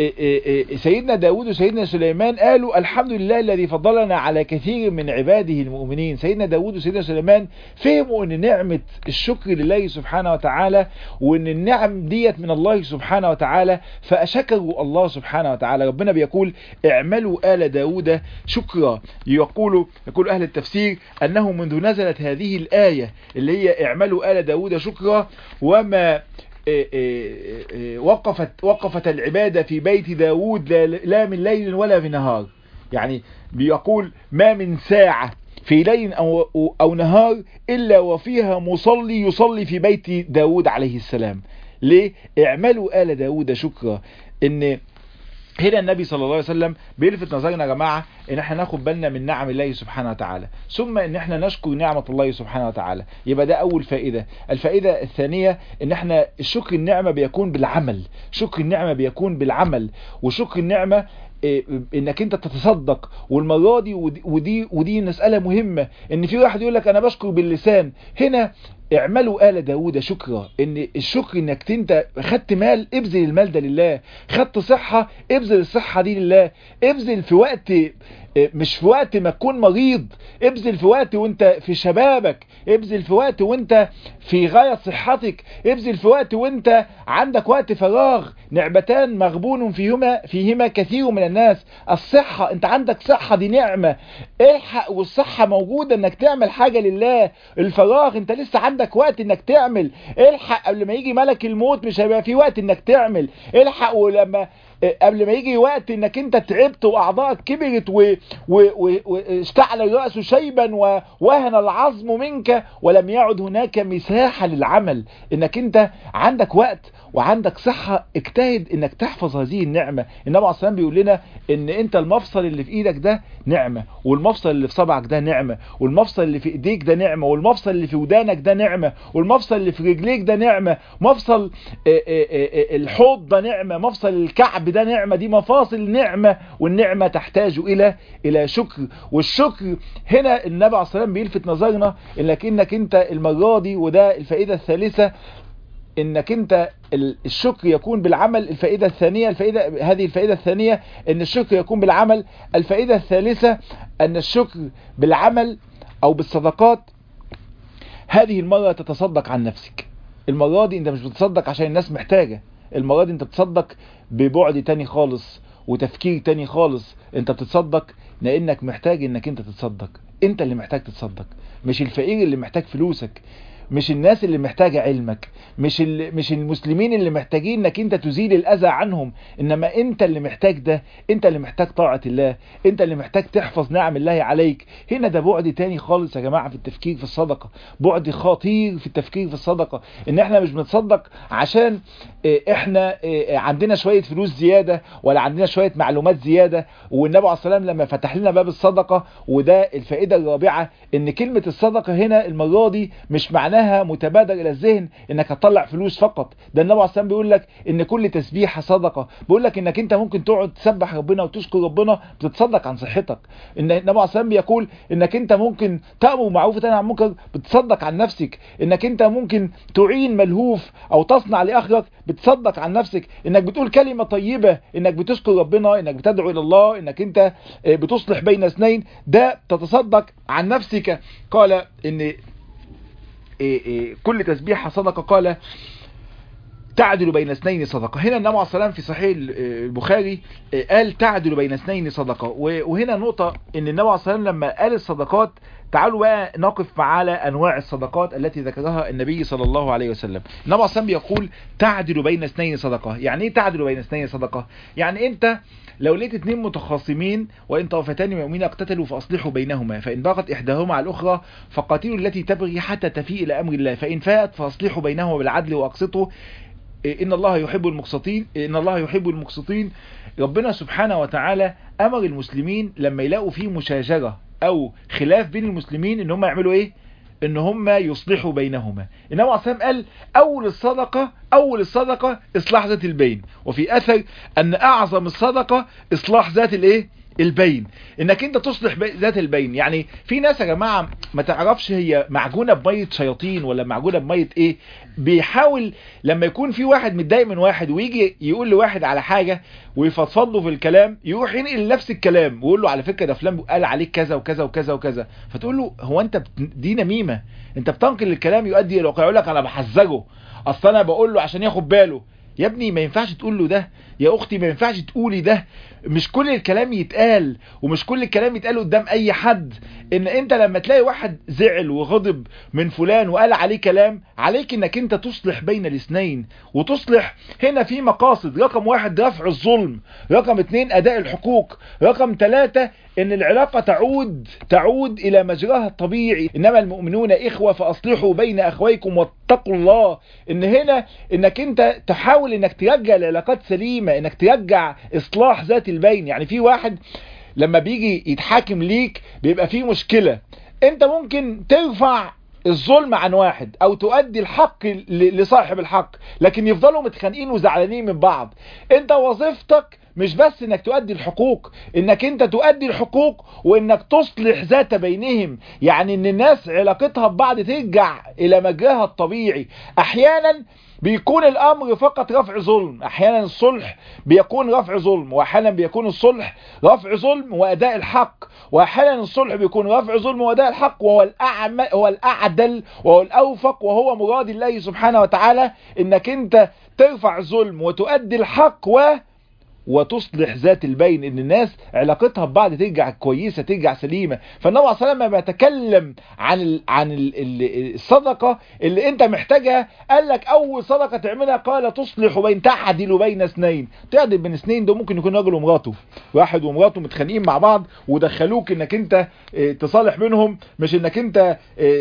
سيدنا داود وسيدنا سليمان قالوا الحمد لله الذي فضلنا على كثير من عباده المؤمنين سيدنا داود وسيدنا سليمان فهموا ان نعمة الشكر لله سبحانه وتعالى وان النعم ديت من الله سبحانه وتعالى فأشكروا الله سبحانه وتعالى ربنا بيقول اعملوا آل داود شكرا يقول يقول أهل التفسير أنه منذ نزلت هذه الآية اللي هي اعملوا آل داود شكرا وما وقفت وقفت العبادة في بيت داود لا من ليل ولا في نهار يعني بيقول ما من ساعة في ليل أو, أو نهار إلا وفيها مصلي يصلي في بيت داود عليه السلام ليه اعملوا آل داود شكرا ان هنا النبي صلى الله عليه وسلم بيلفت نظرنا يا جماعة ان احنا ناخد بالنا من نعم الله سبحانه وتعالى ثم ان احنا نشكر نعمة الله سبحانه وتعالى يبقى ده اول فائدة الفائدة الثانية ان احنا الشكر النعمة بيكون بالعمل شكر النعمة بيكون بالعمل وشكر النعمة انك انت تتصدق والمرة دي ودي ودي, ودي مسألة مهمة ان في واحد يقول لك انا بشكر باللسان هنا اعملوا آل داود شكرا ان الشكر انك انت خدت مال ابذل المال ده لله خدت صحة ابذل الصحة دي لله ابذل في وقت مش في وقت ما تكون مريض ابذل في وقت وانت في شبابك ابذل في وقت وانت في غاية صحتك ابذل في وقت وانت عندك وقت فراغ نعمتان مغبون فيهما فيهما كثير من الناس الصحة انت عندك صحة دي نعمة الحق والصحة موجودة انك تعمل حاجة لله الفراغ انت لسه عندك وقت انك تعمل الحق قبل ما يجي ملك الموت مش هيبقى في وقت انك تعمل الحق ولما قبل ما يجي وقت انك انت تعبت واعضائك كبرت واشتعل الرأس شيبا ووهن العظم منك ولم يعد هناك مساحة للعمل انك انت عندك وقت وعندك صحة اجتهد انك تحفظ هذه النعمة النبي عليه الصلاة بيقول لنا ان انت المفصل اللي في ايدك ده نعمة والمفصل اللي في صبعك ده نعمة والمفصل اللي في ايديك ده نعمة والمفصل اللي في ودانك ده نعمة والمفصل اللي في رجليك ده نعمة مفصل الحوض ده نعمة مفصل الكعب ده نعمة دي مفاصل نعمة والنعمة تحتاج الى الى شكر والشكر هنا النبي عليه الصلاة بيلفت نظرنا انك انك انت المرة دي وده الفائدة الثالثة انك انت الشكر يكون بالعمل الفائدة الثانية الفائدة هذه الفائدة الثانية ان الشكر يكون بالعمل الفائدة الثالثة ان الشكر بالعمل او بالصدقات هذه المرة تتصدق عن نفسك المرة دي انت مش بتصدق عشان الناس محتاجة المرة دي انت بتصدق ببعد تاني خالص وتفكير تاني خالص انت بتتصدق لانك محتاج انك انت تتصدق انت اللي محتاج تتصدق مش الفقير اللي محتاج فلوسك مش الناس اللي محتاجة علمك مش مش المسلمين اللي محتاجين انك انت تزيل الاذى عنهم انما انت اللي محتاج ده انت اللي محتاج طاعة الله انت اللي محتاج تحفظ نعم الله عليك هنا ده بعد تاني خالص يا جماعة في التفكير في الصدقة بعد خطير في التفكير في الصدقة ان احنا مش بنتصدق عشان احنا عندنا شوية فلوس زيادة ولا عندنا شوية معلومات زيادة والنبي عليه الصلاة والسلام لما فتح لنا باب الصدقة وده الفائدة الرابعة ان كلمة الصدقة هنا المرة دي مش معناها معناها متبادر الى الذهن انك هتطلع فلوس فقط ده النبي عليه الصلاه بيقول لك ان كل تسبيحه صدقه بيقول لك انك انت ممكن تقعد تسبح ربنا وتشكر ربنا بتتصدق عن صحتك ان النبي عليه الصلاه بيقول انك انت ممكن تامر معروف وتنهى عن منكر بتصدق عن نفسك انك انت ممكن تعين ملهوف او تصنع لاخرك بتصدق عن نفسك انك بتقول كلمه طيبه انك بتشكر ربنا انك بتدعو الى الله انك انت بتصلح بين اثنين ده تتصدق عن نفسك قال ان كل تسبيحة صدقة قال تعدل بين اثنين صدقة هنا النبي عليه السلام في صحيح البخاري قال تعدل بين اثنين صدقة وهنا نقطة ان النبي عليه السلام لما قال الصدقات تعالوا بقى نقف على انواع الصدقات التي ذكرها النبي صلى الله عليه وسلم النبي عليه السلام يقول تعدل بين اثنين صدقة يعني ايه تعدل بين اثنين صدقة يعني انت لو لقيت اثنين متخاصمين وان طائفتان مؤمنين اقتتلوا فاصلحوا بينهما فان بغت احداهما على الاخرى فقاتلوا التي تبغي حتى تفيء الى امر الله فان فاءت فاصلحوا بينهما بالعدل واقسطوا ان الله يحب المقسطين ان الله يحب المقسطين ربنا سبحانه وتعالى امر المسلمين لما يلاقوا فيه مشاجرة او خلاف بين المسلمين ان هم يعملوا ايه ان هم يصلحوا بينهما انما عصام قال اول الصدقة اول الصدقة اصلاح ذات البين وفي اثر ان اعظم الصدقة اصلاح ذات الايه البين انك انت تصلح ذات البين يعني في ناس يا جماعة ما تعرفش هي معجونة بمية شياطين ولا معجونة بمية ايه بيحاول لما يكون في واحد متضايق من واحد ويجي يقول لواحد على حاجة ويفضفض له في الكلام يروح ينقل نفس الكلام ويقول له على فكرة ده فلان قال عليك كذا وكذا وكذا وكذا فتقول له هو انت دي نميمة انت بتنقل الكلام يؤدي الى الواقع يقول لك انا بحذره اصل انا بقول له عشان ياخد باله يا ابني ما ينفعش تقول له ده يا اختي ما ينفعش تقولي ده مش كل الكلام يتقال ومش كل الكلام يتقال قدام اي حد ان انت لما تلاقي واحد زعل وغضب من فلان وقال عليه كلام عليك انك انت تصلح بين الاثنين وتصلح هنا في مقاصد رقم واحد رفع الظلم رقم اتنين اداء الحقوق رقم ثلاثة ان العلاقة تعود تعود الى مجراها الطبيعي انما المؤمنون اخوة فاصلحوا بين اخويكم واتقوا الله ان هنا انك انت تحاول انك ترجع العلاقات سليمة انك ترجع اصلاح ذات البين يعني في واحد لما بيجي يتحاكم ليك بيبقى فيه مشكلة انت ممكن ترفع الظلم عن واحد او تؤدي الحق لصاحب الحق لكن يفضلوا متخانقين وزعلانين من بعض انت وظيفتك مش بس انك تؤدي الحقوق انك انت تؤدي الحقوق وانك تصلح ذات بينهم يعني ان الناس علاقتها ببعض ترجع الى مجراها الطبيعي احيانا بيكون الامر فقط رفع ظلم احيانا الصلح بيكون رفع ظلم واحيانا بيكون الصلح رفع ظلم واداء الحق واحيانا الصلح بيكون رفع ظلم واداء الحق وهو الاعمى هو الاعدل وهو الاوفق وهو مراد الله سبحانه وتعالى انك انت ترفع الظلم وتؤدي الحق و وتصلح ذات البين ان الناس علاقتها ببعض ترجع كويسه ترجع سليمه فالنبي عليه الصلاه والسلام بيتكلم عن ال عن ال الصدقه اللي انت محتاجها قال لك اول صدقه تعملها قال تصلح بين تعدل بين اثنين تعدل بين اثنين ده ممكن يكون راجل ومراته واحد ومراته متخانقين مع بعض ودخلوك انك انت تصالح بينهم مش انك انت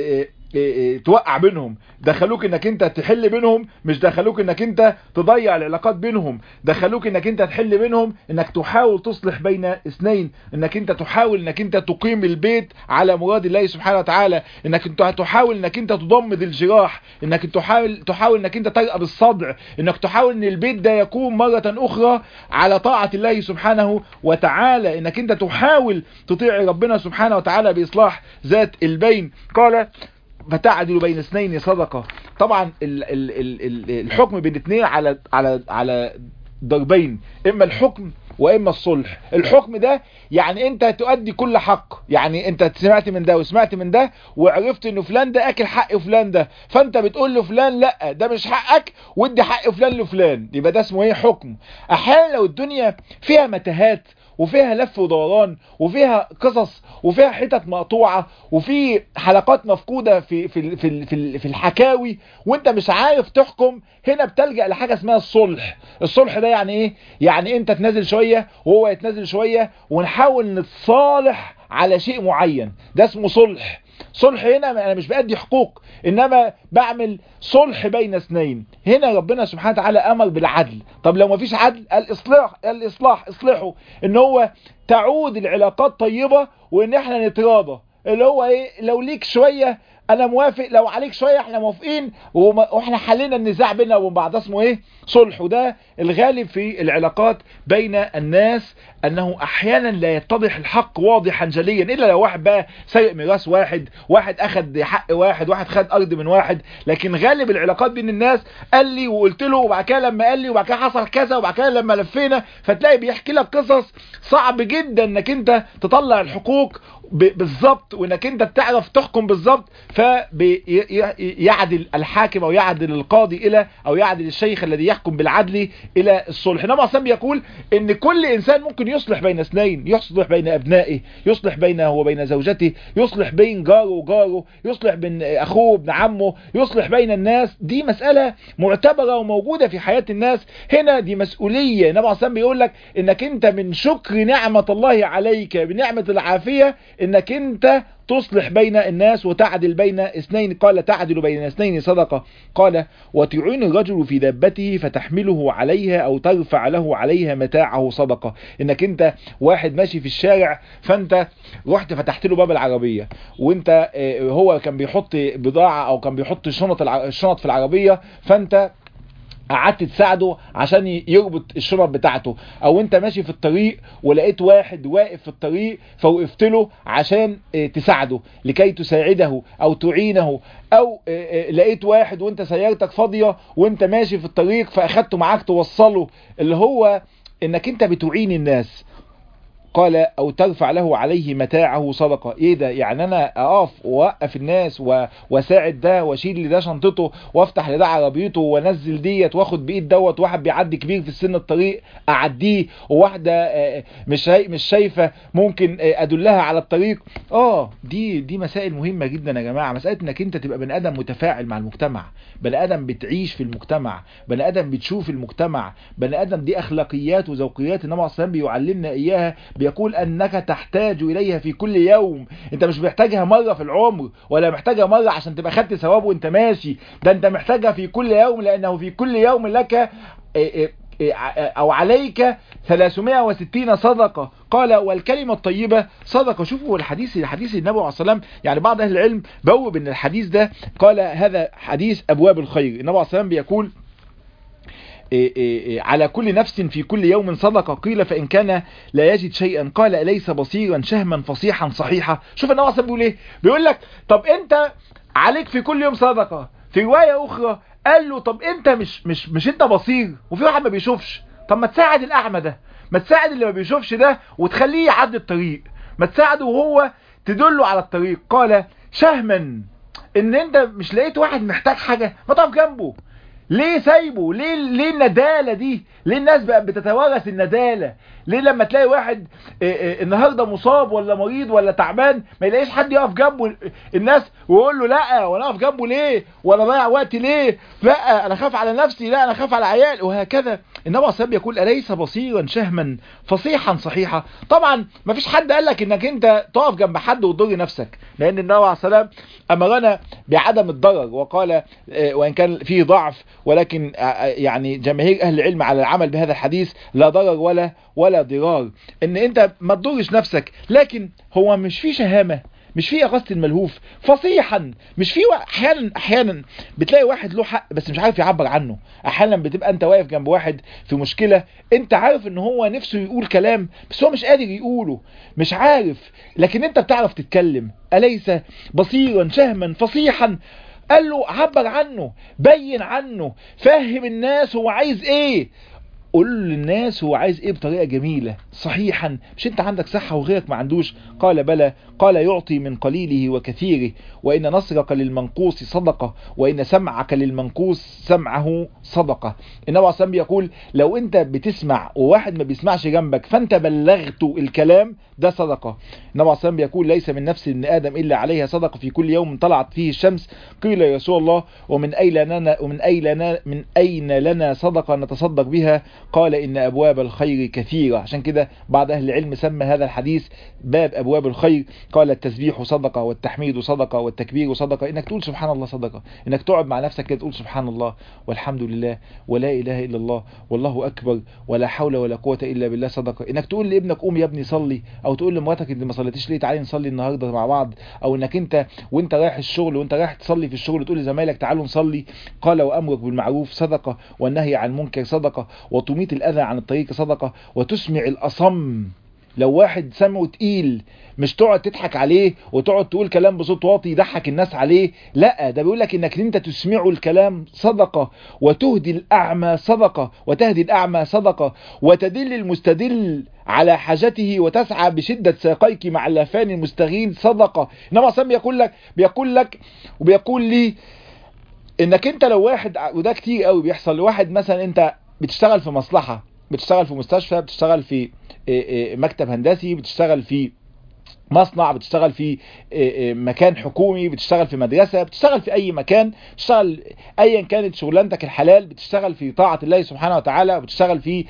توقع بينهم دخلوك انك انت تحل بينهم مش دخلوك انك انت تضيع العلاقات بينهم دخلوك انك انت تحل بينهم انك تحاول تصلح بين اثنين انك انت تحاول انك انت تقيم البيت على مراد الله سبحانه وتعالى انك انت تحاول انك انت تضمد الجراح انك تحاول تحاول انك انت ترقب الصدع انك تحاول ان البيت ده يكون مرة اخرى على طاعة الله سبحانه وتعالى انك انت تحاول تطيع ربنا سبحانه وتعالى باصلاح ذات البين قال فتعدل بين اثنين صدقة طبعا ال ال ال الحكم بين اثنين على على على ضربين اما الحكم واما الصلح الحكم ده يعني انت تؤدي كل حق يعني انت سمعت من ده وسمعت من ده وعرفت انه فلان ده اكل حق فلان ده فانت بتقول له فلان لا ده مش حقك وادي حق فلان لفلان يبقى ده اسمه ايه حكم احيانا لو الدنيا فيها متاهات وفيها لف ودوران وفيها قصص وفيها حتت مقطوعة وفي حلقات مفقودة في في في في, في الحكاوي وانت مش عارف تحكم هنا بتلجأ لحاجة اسمها الصلح الصلح ده يعني ايه يعني انت تنزل شوية وهو يتنزل شوية ونحاول نتصالح على شيء معين ده اسمه صلح صلح هنا انا مش بأدي حقوق انما بعمل صلح بين اثنين هنا ربنا سبحانه وتعالى امر بالعدل طب لو ما فيش عدل الاصلاح الاصلاح اصلحه ان هو تعود العلاقات طيبة وان احنا نتراضى اللي هو ايه لو ليك شوية انا موافق لو عليك شوية احنا موافقين واحنا حلينا النزاع بيننا وبين بعض اسمه ايه صلح وده الغالب في العلاقات بين الناس انه احيانا لا يتضح الحق واضحا جليا الا لو واحد بقى سرق ميراث واحد واحد اخد حق واحد واحد خد ارض من واحد لكن غالب العلاقات بين الناس قال لي وقلت له وبعد كده لما قال لي وبعد كده حصل كذا وبعد كده لما لفينا فتلاقي بيحكي لك قصص صعب جدا انك انت تطلع الحقوق بالظبط وانك انت تعرف تحكم بالظبط فيعدل الحاكم او يعدل القاضي الى او يعدل الشيخ الذي يحكم بالعدل الى الصلح انما اصلا بيقول ان كل انسان ممكن يصلح بين اثنين يصلح بين ابنائه يصلح بينه وبين زوجته يصلح بين جاره وجاره يصلح بين اخوه وابن عمه يصلح بين الناس دي مسألة معتبرة وموجودة في حياة الناس هنا دي مسؤولية انما اصلا بيقول لك انك انت من شكر نعمة الله عليك بنعمة العافية انك انت تصلح بين الناس وتعدل بين اثنين قال تعدل بين اثنين صدقة قال وتعين الرجل في دابته فتحمله عليها او ترفع له عليها متاعه صدقة انك انت واحد ماشي في الشارع فانت رحت فتحت له باب العربية وانت هو كان بيحط بضاعة او كان بيحط الشنط الشنط في العربية فانت قعدت تساعده عشان يربط الشنط بتاعته او انت ماشي في الطريق ولقيت واحد واقف في الطريق فوقفت له عشان تساعده لكي تساعده او تعينه او لقيت واحد وانت سيارتك فاضية وانت ماشي في الطريق فاخدته معاك توصله اللي هو انك انت بتعين الناس قال او ترفع له عليه متاعه صدقة ايه ده يعني انا اقف واوقف الناس واساعد ده واشيل لده شنطته وافتح لده عربيته وانزل ديت واخد بايد دوت واحد بيعدي كبير في السن الطريق اعديه وواحده مش مش شايفه ممكن ادلها على الطريق اه دي دي مسائل مهمه جدا يا جماعه مساله انك انت تبقى بني ادم متفاعل مع المجتمع بني ادم بتعيش في المجتمع بني ادم بتشوف المجتمع بني ادم دي اخلاقيات وذوقيات النبي صلى الله بيعلمنا اياها بيقول انك تحتاج اليها في كل يوم انت مش محتاجها مرة في العمر ولا محتاجها مرة عشان تبقى خدت ثواب وانت ماشي ده انت محتاجها في كل يوم لانه في كل يوم لك او عليك 360 صدقة قال والكلمة الطيبة صدقة شوفوا الحديث الحديث النبي عليه الصلاة والسلام يعني بعض اهل العلم بوب ان الحديث ده قال هذا حديث ابواب الخير النبي عليه الصلاة والسلام بيقول إيه إيه إيه على كل نفس في كل يوم صدقة قيل فإن كان لا يجد شيئا قال أليس بصيرا شهما فصيحا صحيحا شوف النبي صلى بيقول ايه بيقول لك طب انت عليك في كل يوم صدقة في رواية أخرى قال له طب انت مش مش مش انت بصير وفي واحد ما بيشوفش طب ما تساعد الأعمى ده ما تساعد اللي ما بيشوفش ده وتخليه يعدي الطريق ما تساعده وهو تدله على الطريق قال شهما ان انت مش لقيت واحد محتاج حاجة ما تقف جنبه ليه سايبه ليه ليه الندالة دي ليه الناس بقى بتتوارث الندالة ليه لما تلاقي واحد اه اه النهاردة مصاب ولا مريض ولا تعبان ما يلاقيش حد يقف جنبه الناس ويقول له لا وانا اقف جنبه ليه وانا ضيع وقتي ليه لا انا خاف على نفسي لا انا خاف على عيالي وهكذا النبي عليه الصلاه يقول اليس بصيرا شهما فصيحا صحيحا طبعا ما فيش حد قال لك انك انت تقف جنب حد وتضر نفسك لان النبي عليه الصلاه امرنا بعدم الضرر وقال اه وان كان فيه ضعف ولكن يعني جماهير اهل العلم على العمل بهذا الحديث لا ضرر ولا ولا ضرار ان انت ما تضرش نفسك لكن هو مش في شهامه مش في اغاثه الملهوف فصيحا مش في احيانا احيانا بتلاقي واحد له حق بس مش عارف يعبر عنه احيانا بتبقى انت واقف جنب واحد في مشكله انت عارف ان هو نفسه يقول كلام بس هو مش قادر يقوله مش عارف لكن انت بتعرف تتكلم اليس بصيرا شهما فصيحا قال له عبر عنه بين عنه فهم الناس هو عايز ايه قول للناس هو عايز ايه بطريقة جميلة صحيحا مش انت عندك صحة وغيرك ما عندوش قال بلى قال يعطي من قليله وكثيره وإن نصرك للمنقوص صدقة وإن سمعك للمنقوص سمعه صدقة النبي عليه الصلاة يقول لو انت بتسمع وواحد ما بيسمعش جنبك فانت بلغت الكلام ده صدقة النبي عليه الصلاة يقول ليس من نفس ابن آدم إلا عليها صدقة في كل يوم طلعت فيه الشمس قيل يا رسول الله ومن أين لنا ومن أين لنا من أين لنا صدقة نتصدق بها قال إن أبواب الخير كثيرة عشان كده بعض أهل العلم سمى هذا الحديث باب أبواب الخير قال التسبيح صدقة والتحميد صدقة والتكبير صدقة إنك تقول سبحان الله صدقة إنك تقعد مع نفسك كده تقول سبحان الله والحمد لله ولا إله إلا الله والله أكبر ولا حول ولا قوة إلا بالله صدقة إنك تقول لابنك قوم يا ابني صلي أو تقول لمراتك اللي ما صليتش ليه تعالي نصلي النهاردة مع بعض أو إنك أنت وأنت رايح الشغل وأنت رايح تصلي في الشغل تقول لزمايلك تعالوا نصلي قال وأمرك بالمعروف صدقة والنهي عن المنكر صدقة وتميت الأذى عن الطريق صدقة وتسمع الأصم لو واحد سمعه تقيل مش تقعد تضحك عليه وتقعد تقول كلام بصوت واطي يضحك الناس عليه لا ده بيقول لك انك انت تسمعه الكلام صدقة وتهدي الاعمى صدقة وتهدي الاعمى صدقة وتدل المستدل على حاجته وتسعى بشدة ساقيك مع اللافان المستغيل صدقة انما صلى بيقول لك بيقول لك وبيقول لي انك انت لو واحد وده كتير قوي بيحصل لواحد مثلا انت بتشتغل في مصلحة بتشتغل في مستشفى بتشتغل في مكتب هندسي بتشتغل في مصنع بتشتغل في مكان حكومي بتشتغل في مدرسة بتشتغل في اي مكان بتشتغل ايا كانت شغلانتك الحلال بتشتغل في طاعة الله سبحانه وتعالى بتشتغل في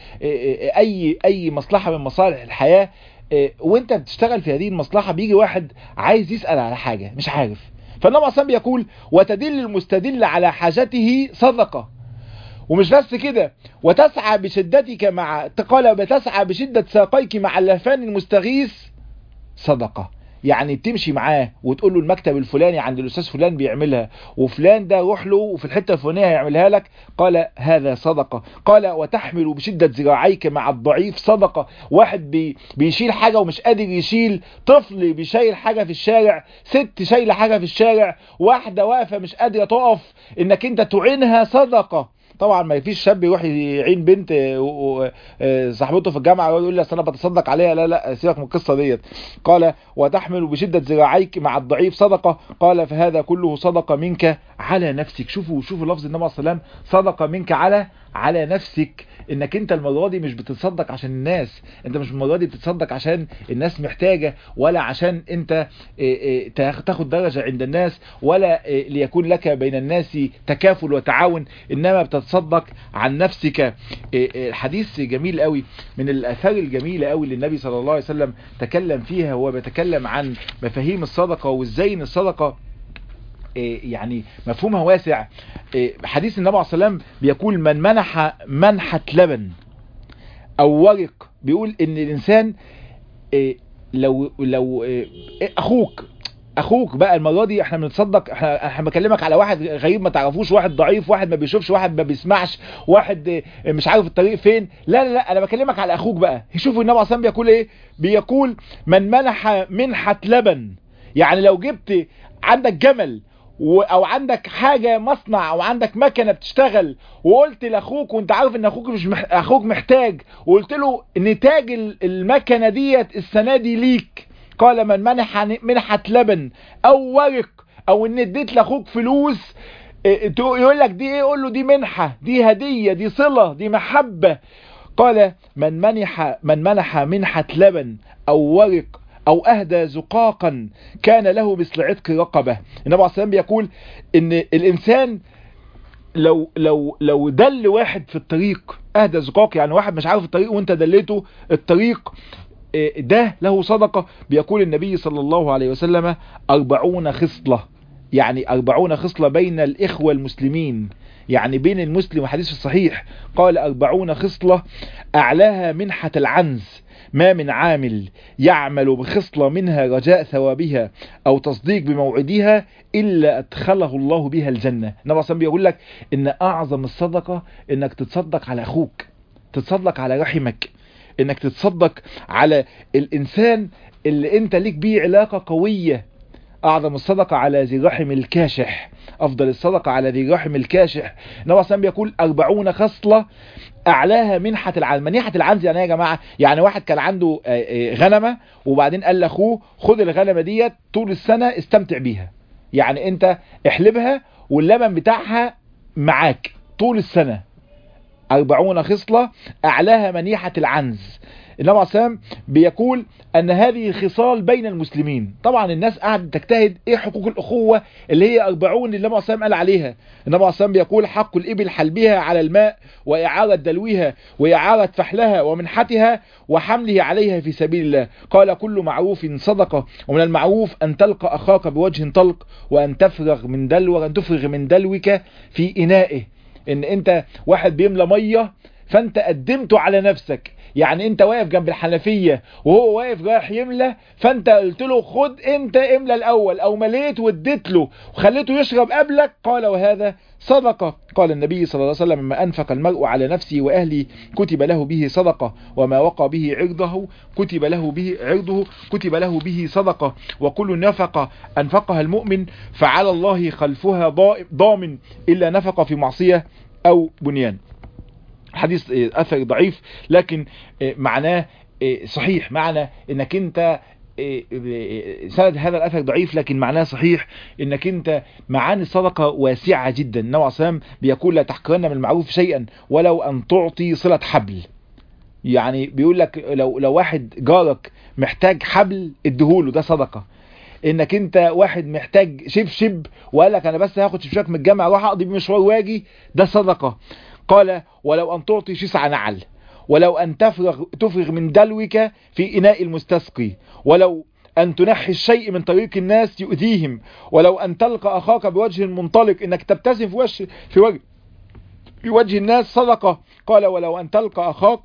اي اي مصلحة من مصالح الحياة وانت بتشتغل في هذه المصلحة بيجي واحد عايز يسأل على حاجة مش عارف فالنبي عليه بيقول وتدل المستدل على حاجته صدقة ومش بس كده وتسعى بشدتك مع قال بتسعى بشدة ساقيك مع اللافان المستغيث صدقة يعني تمشي معاه وتقول له المكتب الفلاني عند الاستاذ فلان بيعملها وفلان ده روح له وفي الحته الفلانيه هيعملها لك قال هذا صدقه قال وتحمل بشده ذراعيك مع الضعيف صدقه واحد بي بيشيل حاجه ومش قادر يشيل طفل بيشيل حاجه في الشارع ست شايله حاجه في الشارع واحده واقفه مش قادره تقف انك انت تعينها صدقه طبعا ما فيش شاب يروح يعين بنت صاحبته في الجامعه ويقول لي اصل انا بتصدق عليها لا لا سيبك من القصه ديت قال وتحمل بشده ذراعيك مع الضعيف صدقه قال فهذا كله صدقه منك على نفسك شوفوا شوفوا لفظ النبي صلى الله عليه وسلم صدقه منك على على نفسك انك انت المره دي مش بتتصدق عشان الناس انت مش المره دي بتتصدق عشان الناس محتاجه ولا عشان انت تاخد درجه عند الناس ولا ليكون لك بين الناس تكافل وتعاون انما بتتصدق عن نفسك حديث جميل قوي من الاثار الجميله قوي اللي النبي صلى الله عليه وسلم تكلم فيها هو بيتكلم عن مفاهيم الصدقه وازاي ان الصدقه يعني مفهومها واسع حديث النبي عليه الصلاة والسلام بيقول من منح منحة لبن او ورق بيقول ان الانسان لو لو اخوك اخوك بقى المره دي احنا بنتصدق احنا احنا بكلمك على واحد غريب ما تعرفوش واحد ضعيف واحد ما بيشوفش واحد ما بيسمعش واحد مش عارف الطريق فين لا لا لا انا بكلمك على اخوك بقى شوفوا النبي عليه بيقول ايه بيقول من منح منحه لبن يعني لو جبت عندك جمل او عندك حاجة مصنع او عندك مكنة بتشتغل وقلت لاخوك وانت عارف ان اخوك مش مح... اخوك محتاج وقلت له نتاج المكنة ديت السنة دي ليك قال من منح منحة لبن او ورق او ان اديت لاخوك فلوس يقول لك دي ايه يقول له دي منحة دي هدية دي صلة دي محبة قال من منح من منح منحة لبن او ورق او اهدى زقاقا كان له مثل عتق رقبة النبي عليه السلام بيقول ان الانسان لو لو لو دل واحد في الطريق اهدى زقاق يعني واحد مش عارف الطريق وانت دليته الطريق ده له صدقة بيقول النبي صلى الله عليه وسلم أربعون خصلة يعني أربعون خصلة بين الإخوة المسلمين يعني بين المسلم وحديث الصحيح قال أربعون خصلة أعلاها منحة العنز ما من عامل يعمل بخصلة منها رجاء ثوابها أو تصديق بموعدها إلا أدخله الله بها الجنة النبي صلى بيقول لك إن أعظم الصدقة إنك تتصدق على أخوك تتصدق على رحمك إنك تتصدق على الإنسان اللي أنت ليك بيه علاقة قوية أعظم الصدقة على ذي رحم الكاشح أفضل الصدقة على ذي رحم الكاشح النبي صلى بيقول أربعون خصلة أعلاها منحة العنز منيحة العنز يعني يا جماعة يعني واحد كان عنده غنمة وبعدين قال لأخوه خد الغنمة ديت طول السنة استمتع بيها يعني أنت احلبها واللبن بتاعها معاك طول السنة أربعون خصلة أعلاها منيحة العنز النبي عليه السلام بيقول أن هذه خصال بين المسلمين طبعا الناس قاعدة تجتهد إيه حقوق الأخوة اللي هي أربعون اللي النبي عليه السلام قال عليها النبي عليه السلام بيقول حق الإبل حلبها على الماء وإعارة دلوها وإعارة فحلها ومنحتها وحمله عليها في سبيل الله قال كل معروف صدقة ومن المعروف أن تلقى أخاك بوجه طلق وأن تفرغ من دلو وأن تفرغ من دلوك في إنائه إن أنت واحد بيملى مية فأنت قدمته على نفسك يعني انت واقف جنب الحنفية وهو واقف رايح يملى فانت قلت له خد انت املى الاول او مليت واديت له وخليته يشرب قبلك قال وهذا صدقة قال النبي صلى الله عليه وسلم ما انفق المرء على نفسه واهله كتب له به صدقة وما وقى به عرضه كتب له به عرضه كتب له به صدقة وكل نفقة انفقها المؤمن فعلى الله خلفها ضامن الا نفق في معصية او بنيان حديث اثر ضعيف لكن معناه صحيح معنى انك انت سند هذا الاثر ضعيف لكن معناه صحيح انك انت معاني الصدقه واسعه جدا النبي عليه الصلاه بيقول لا تحقرن من المعروف شيئا ولو ان تعطي صله حبل يعني بيقول لك لو لو واحد جارك محتاج حبل اديهوله ده صدقه انك انت واحد محتاج شبشب وقال لك انا بس هاخد شبشبك من الجامع اروح اقضي بيه مشوار واجي ده صدقه قال ولو أن تعطي شسع نعل ولو أن تفرغ, تفرغ من دلوك في إناء المستسقي ولو أن تنحي الشيء من طريق الناس يؤذيهم ولو أن تلقى أخاك بوجه منطلق إنك تبتسم في وجه, في وجه, في وجه الناس صدقة قال ولو أن تلقى أخاك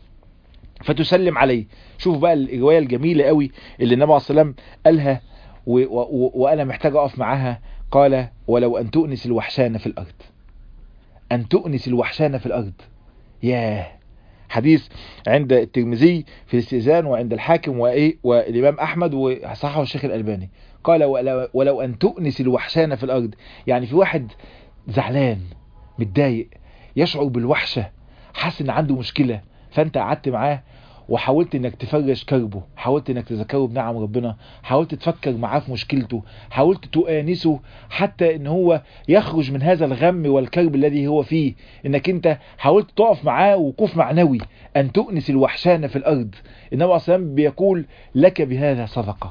فتسلم عليه شوف بقى الرواية الجميلة قوي اللي النبي عليه الصلاة والسلام قالها و و وأنا محتاج أقف معاها قال ولو أن تؤنس الوحشان في الأرض أن تؤنس الوحشان في الأرض ياه حديث عند الترمذي في الاستئذان وعند الحاكم وإيه والإمام أحمد وصححه الشيخ الألباني قال ولو, ولو أن تؤنس الوحشان في الأرض يعني في واحد زعلان متضايق يشعر بالوحشة حاسس إن عنده مشكلة فأنت قعدت معاه وحاولت انك تفرج كربه حاولت انك تذكره بنعم ربنا حاولت تفكر معاه في مشكلته حاولت تؤانسه حتى ان هو يخرج من هذا الغم والكرب الذي هو فيه انك انت حاولت تقف معاه وقوف معنوي ان تؤنس الوحشان في الارض النبي عليه الصلاه بيقول لك بهذا صدقه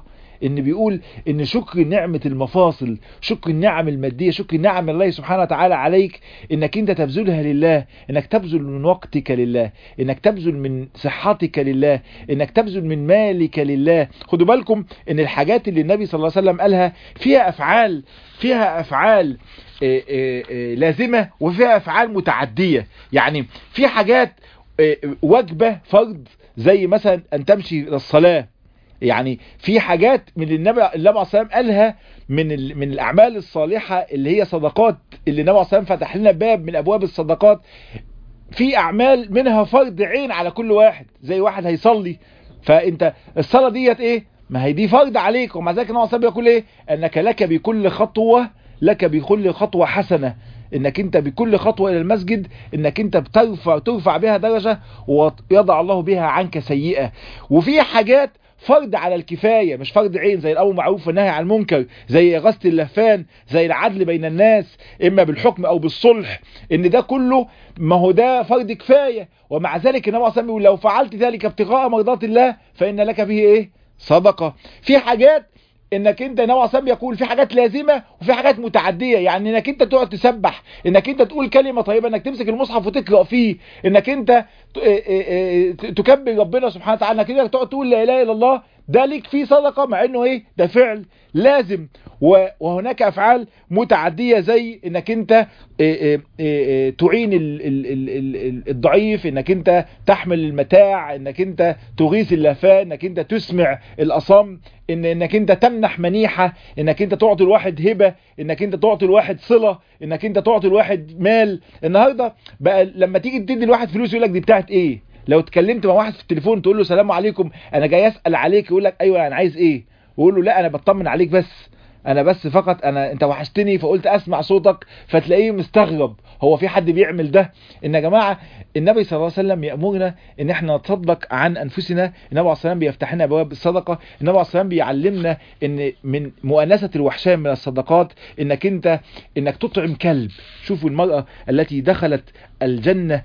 ان بيقول ان شكر نعمة المفاصل شكر النعم المادية شكر نعم الله سبحانه وتعالى عليك انك انت تبذلها لله انك تبذل من وقتك لله انك تبذل من صحتك لله انك تبذل من مالك لله خدوا بالكم ان الحاجات اللي النبي صلى الله عليه وسلم قالها فيها افعال فيها افعال إيه إيه إيه لازمة وفيها افعال متعدية يعني في حاجات واجبة فرض زي مثلا ان تمشي للصلاة يعني في حاجات من النبي النبي عليه الصلاه قالها من من الاعمال الصالحه اللي هي صدقات اللي النبي عليه الصلاه فتح لنا باب من ابواب الصدقات في اعمال منها فرض عين على كل واحد زي واحد هيصلي فانت الصلاه ديت ايه ما هي دي فرض عليك ومع ذلك النبي عليه الصلاه بيقول ايه انك لك بكل خطوه لك بكل خطوه حسنه انك انت بكل خطوة الى المسجد انك انت بترفع ترفع بها درجة ويضع الله بها عنك سيئة وفي حاجات فرض على الكفاية مش فرض عين زي الأمر معروف والنهي عن المنكر زي إغاثة اللهفان زي العدل بين الناس إما بالحكم أو بالصلح إن ده كله ما هو ده فرض كفاية ومع ذلك النبي صلى الله عليه وسلم لو فعلت ذلك ابتغاء مرضات الله فإن لك به إيه صدقة في حاجات انك انت نوع سام يقول في حاجات لازمة وفي حاجات متعدية يعني انك انت تقعد تسبح انك انت تقول كلمة طيبة انك تمسك المصحف وتقرأ فيه انك انت تكبر ربنا سبحانه وتعالى انك انت تقعد تقول لا اله الا الله ده ليك فيه صدقة مع انه ايه ده فعل لازم وهناك افعال متعدية زي انك انت تعين الضعيف انك انت تحمل المتاع انك انت تغيث اللهفان انك انت تسمع الاصم ان انك انت تمنح منيحة انك انت تعطي الواحد هبة انك انت تعطي الواحد صلة انك انت تعطي الواحد مال النهاردة بقى لما تيجي تدي الواحد فلوس يقول لك دي بتاعت ايه لو اتكلمت مع واحد في التليفون تقول له سلام عليكم انا جاي اسال عليك يقول لك ايوه انا عايز ايه ويقول له لا انا بطمن عليك بس انا بس فقط انا انت وحشتني فقلت اسمع صوتك فتلاقيه مستغرب هو في حد بيعمل ده ان يا جماعه النبي صلى الله عليه وسلم يامرنا ان احنا نتصدق عن انفسنا النبي عليه الصلاه والسلام بيفتح لنا ابواب الصدقه النبي عليه الصلاه والسلام بيعلمنا ان من مؤانسه الوحشان من الصدقات انك انت انك تطعم كلب شوفوا المراه التي دخلت الجنه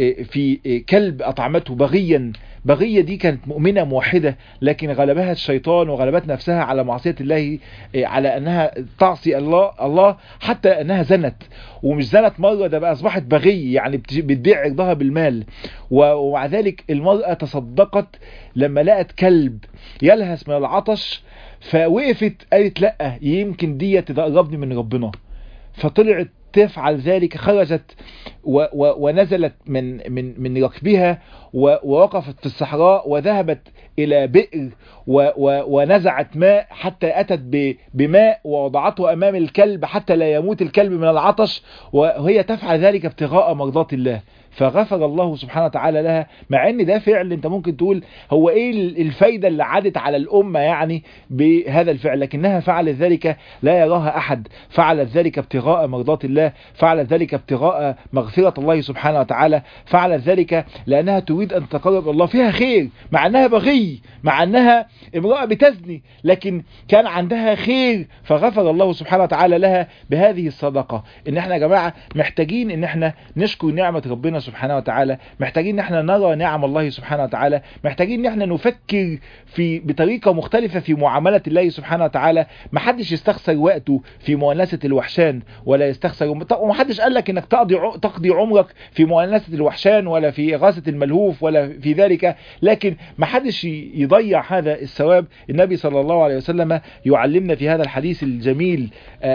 في كلب أطعمته بغيا بغية دي كانت مؤمنة موحدة لكن غلبها الشيطان وغلبت نفسها على معصية الله على أنها تعصي الله الله حتى أنها زنت ومش زنت مرة ده بقى أصبحت بغي يعني بتبيع عرضها بالمال ومع ذلك المرأة تصدقت لما لقت كلب يلهث من العطش فوقفت قالت لا يمكن دي تقربني من ربنا فطلعت تفعل ذلك خرجت و و ونزلت من من من ركبها ووقفت في الصحراء وذهبت إلى بئر و و ونزعت ماء حتى أتت بماء ووضعته أمام الكلب حتى لا يموت الكلب من العطش وهي تفعل ذلك ابتغاء مرضات الله فغفر الله سبحانه وتعالى لها مع ان ده فعل انت ممكن تقول هو ايه الفايدة اللي عادت على الامة يعني بهذا الفعل لكنها فعلت ذلك لا يراها احد فعلت ذلك ابتغاء مرضات الله فعلت ذلك ابتغاء مغفرة الله سبحانه وتعالى فعلت ذلك لانها تريد ان تقرب الله فيها خير مع انها بغي مع انها امرأة بتزني لكن كان عندها خير فغفر الله سبحانه وتعالى لها بهذه الصدقة ان احنا يا جماعة محتاجين ان احنا نشكر نعمة ربنا سبحانه وتعالى محتاجين ان احنا نرى نعم الله سبحانه وتعالى محتاجين ان احنا نفكر في بطريقة مختلفة في معاملة الله سبحانه وتعالى ما حدش يستخسر وقته في مؤانسة الوحشان ولا يستخسر وما حدش قال لك انك تقضي تقضي عمرك في مؤانسة الوحشان ولا في إغاثة الملهوف ولا في ذلك لكن ما حدش يضيع هذا الثواب النبي صلى الله عليه وسلم يعلمنا في هذا الحديث الجميل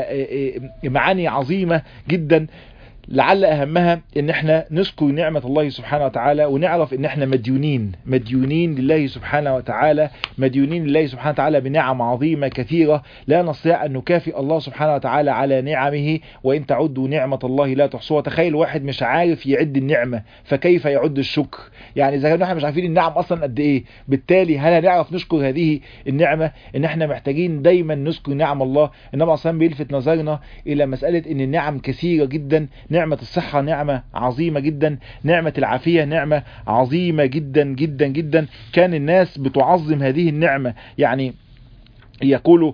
معاني عظيمة جدا لعل اهمها ان احنا نذكر نعمة الله سبحانه وتعالى ونعرف ان احنا مديونين مديونين لله سبحانه وتعالى مديونين لله سبحانه وتعالى بنعم عظيمة كثيرة لا نستطيع ان نكافئ الله سبحانه وتعالى على نعمه وان تعدوا نعمة الله لا تحصوها تخيل واحد مش عارف يعد النعمة فكيف يعد الشكر يعني اذا كنا احنا مش عارفين النعم اصلا قد ايه بالتالي هل هنعرف نشكر هذه النعمة ان احنا محتاجين دايما نذكر نعم الله النبي اصلا بيلفت نظرنا الى مسألة ان النعم كثيرة جدا نعمة الصحة نعمة عظيمة جدا نعمة العافية نعمة عظيمة جدا جدا جدا كان الناس بتعظم هذه النعمة يعني يقول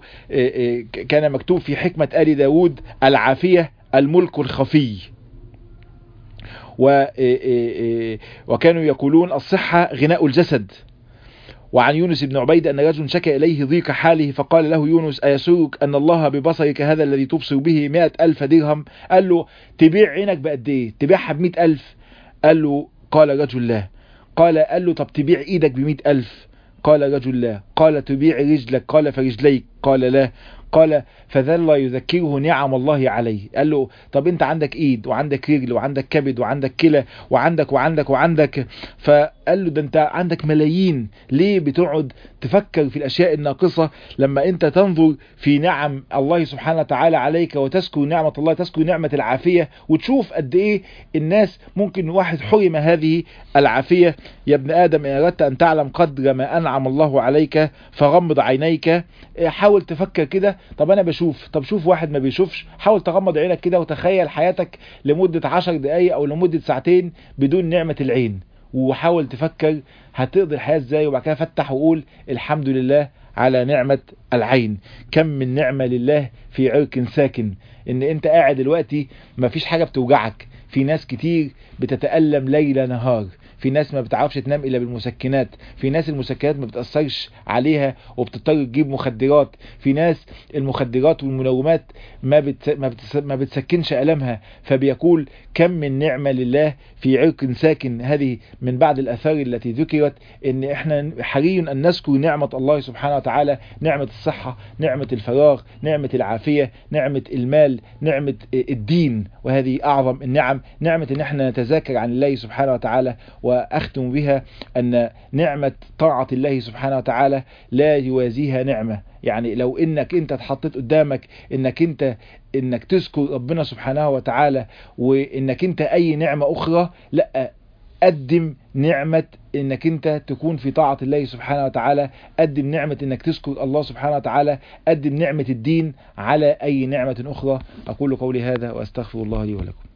كان مكتوب في حكمة آل داود العافية الملك الخفي وكانوا يقولون الصحة غناء الجسد وعن يونس بن عبيد أن رجل شكى إليه ضيق حاله فقال له يونس أيسرك أن الله ببصرك هذا الذي تبصر به مئة ألف درهم قال له تبيع عينك بقد إيه تبيعها بمئة ألف قال له قال رجل لا قال قال له طب تبيع إيدك بمئة ألف قال رجل لا قال تبيع رجلك قال فرجليك قال لا قال فظل يذكره نعم الله عليه قال له طب انت عندك ايد وعندك رجل وعندك كبد وعندك كلى وعندك وعندك وعندك فقال له ده انت عندك ملايين ليه بتقعد تفكر في الاشياء الناقصة لما انت تنظر في نعم الله سبحانه وتعالى عليك وتذكر نعمة الله تذكر نعمة العافية وتشوف قد ايه الناس ممكن واحد حرم هذه العافية يا ابن ادم ان اردت ان تعلم قدر ما انعم الله عليك فغمض عينيك حاول تفكر كده طب انا بشوف طب شوف واحد ما بيشوفش حاول تغمض عينك كده وتخيل حياتك لمدة عشر دقايق او لمدة ساعتين بدون نعمة العين وحاول تفكر هتقضي الحياة ازاي وبعد كده فتح وقول الحمد لله على نعمة العين كم من نعمة لله في عرق ساكن ان انت قاعد دلوقتي مفيش حاجة بتوجعك في ناس كتير بتتألم ليل نهار في ناس ما بتعرفش تنام الا بالمسكنات في ناس المسكنات ما بتأثرش عليها وبتضطر تجيب مخدرات في ناس المخدرات والمنومات ما, بت... ما, بتس... ما بتسكنش ألمها فبيقول كم من نعمة لله في عرق ساكن هذه من بعد الأثار التي ذكرت ان احنا حري ان نذكر نعمة الله سبحانه وتعالى نعمة الصحة نعمة الفراغ نعمة العافية نعمة المال نعمة الدين وهذه أعظم النعم نعمة ان احنا نتذاكر عن الله سبحانه وتعالى وأختم بها أن نعمة طاعة الله سبحانه وتعالى لا يوازيها نعمة يعني لو انك انت اتحطيت قدامك انك انت انك تذكر ربنا سبحانه وتعالى وانك انت اي نعمة اخرى لا قدم نعمة انك انت تكون في طاعة الله سبحانه وتعالى قدم نعمة انك تذكر الله سبحانه وتعالى قدم نعمة الدين على اي نعمة اخرى اقول قولي هذا واستغفر الله لي ولكم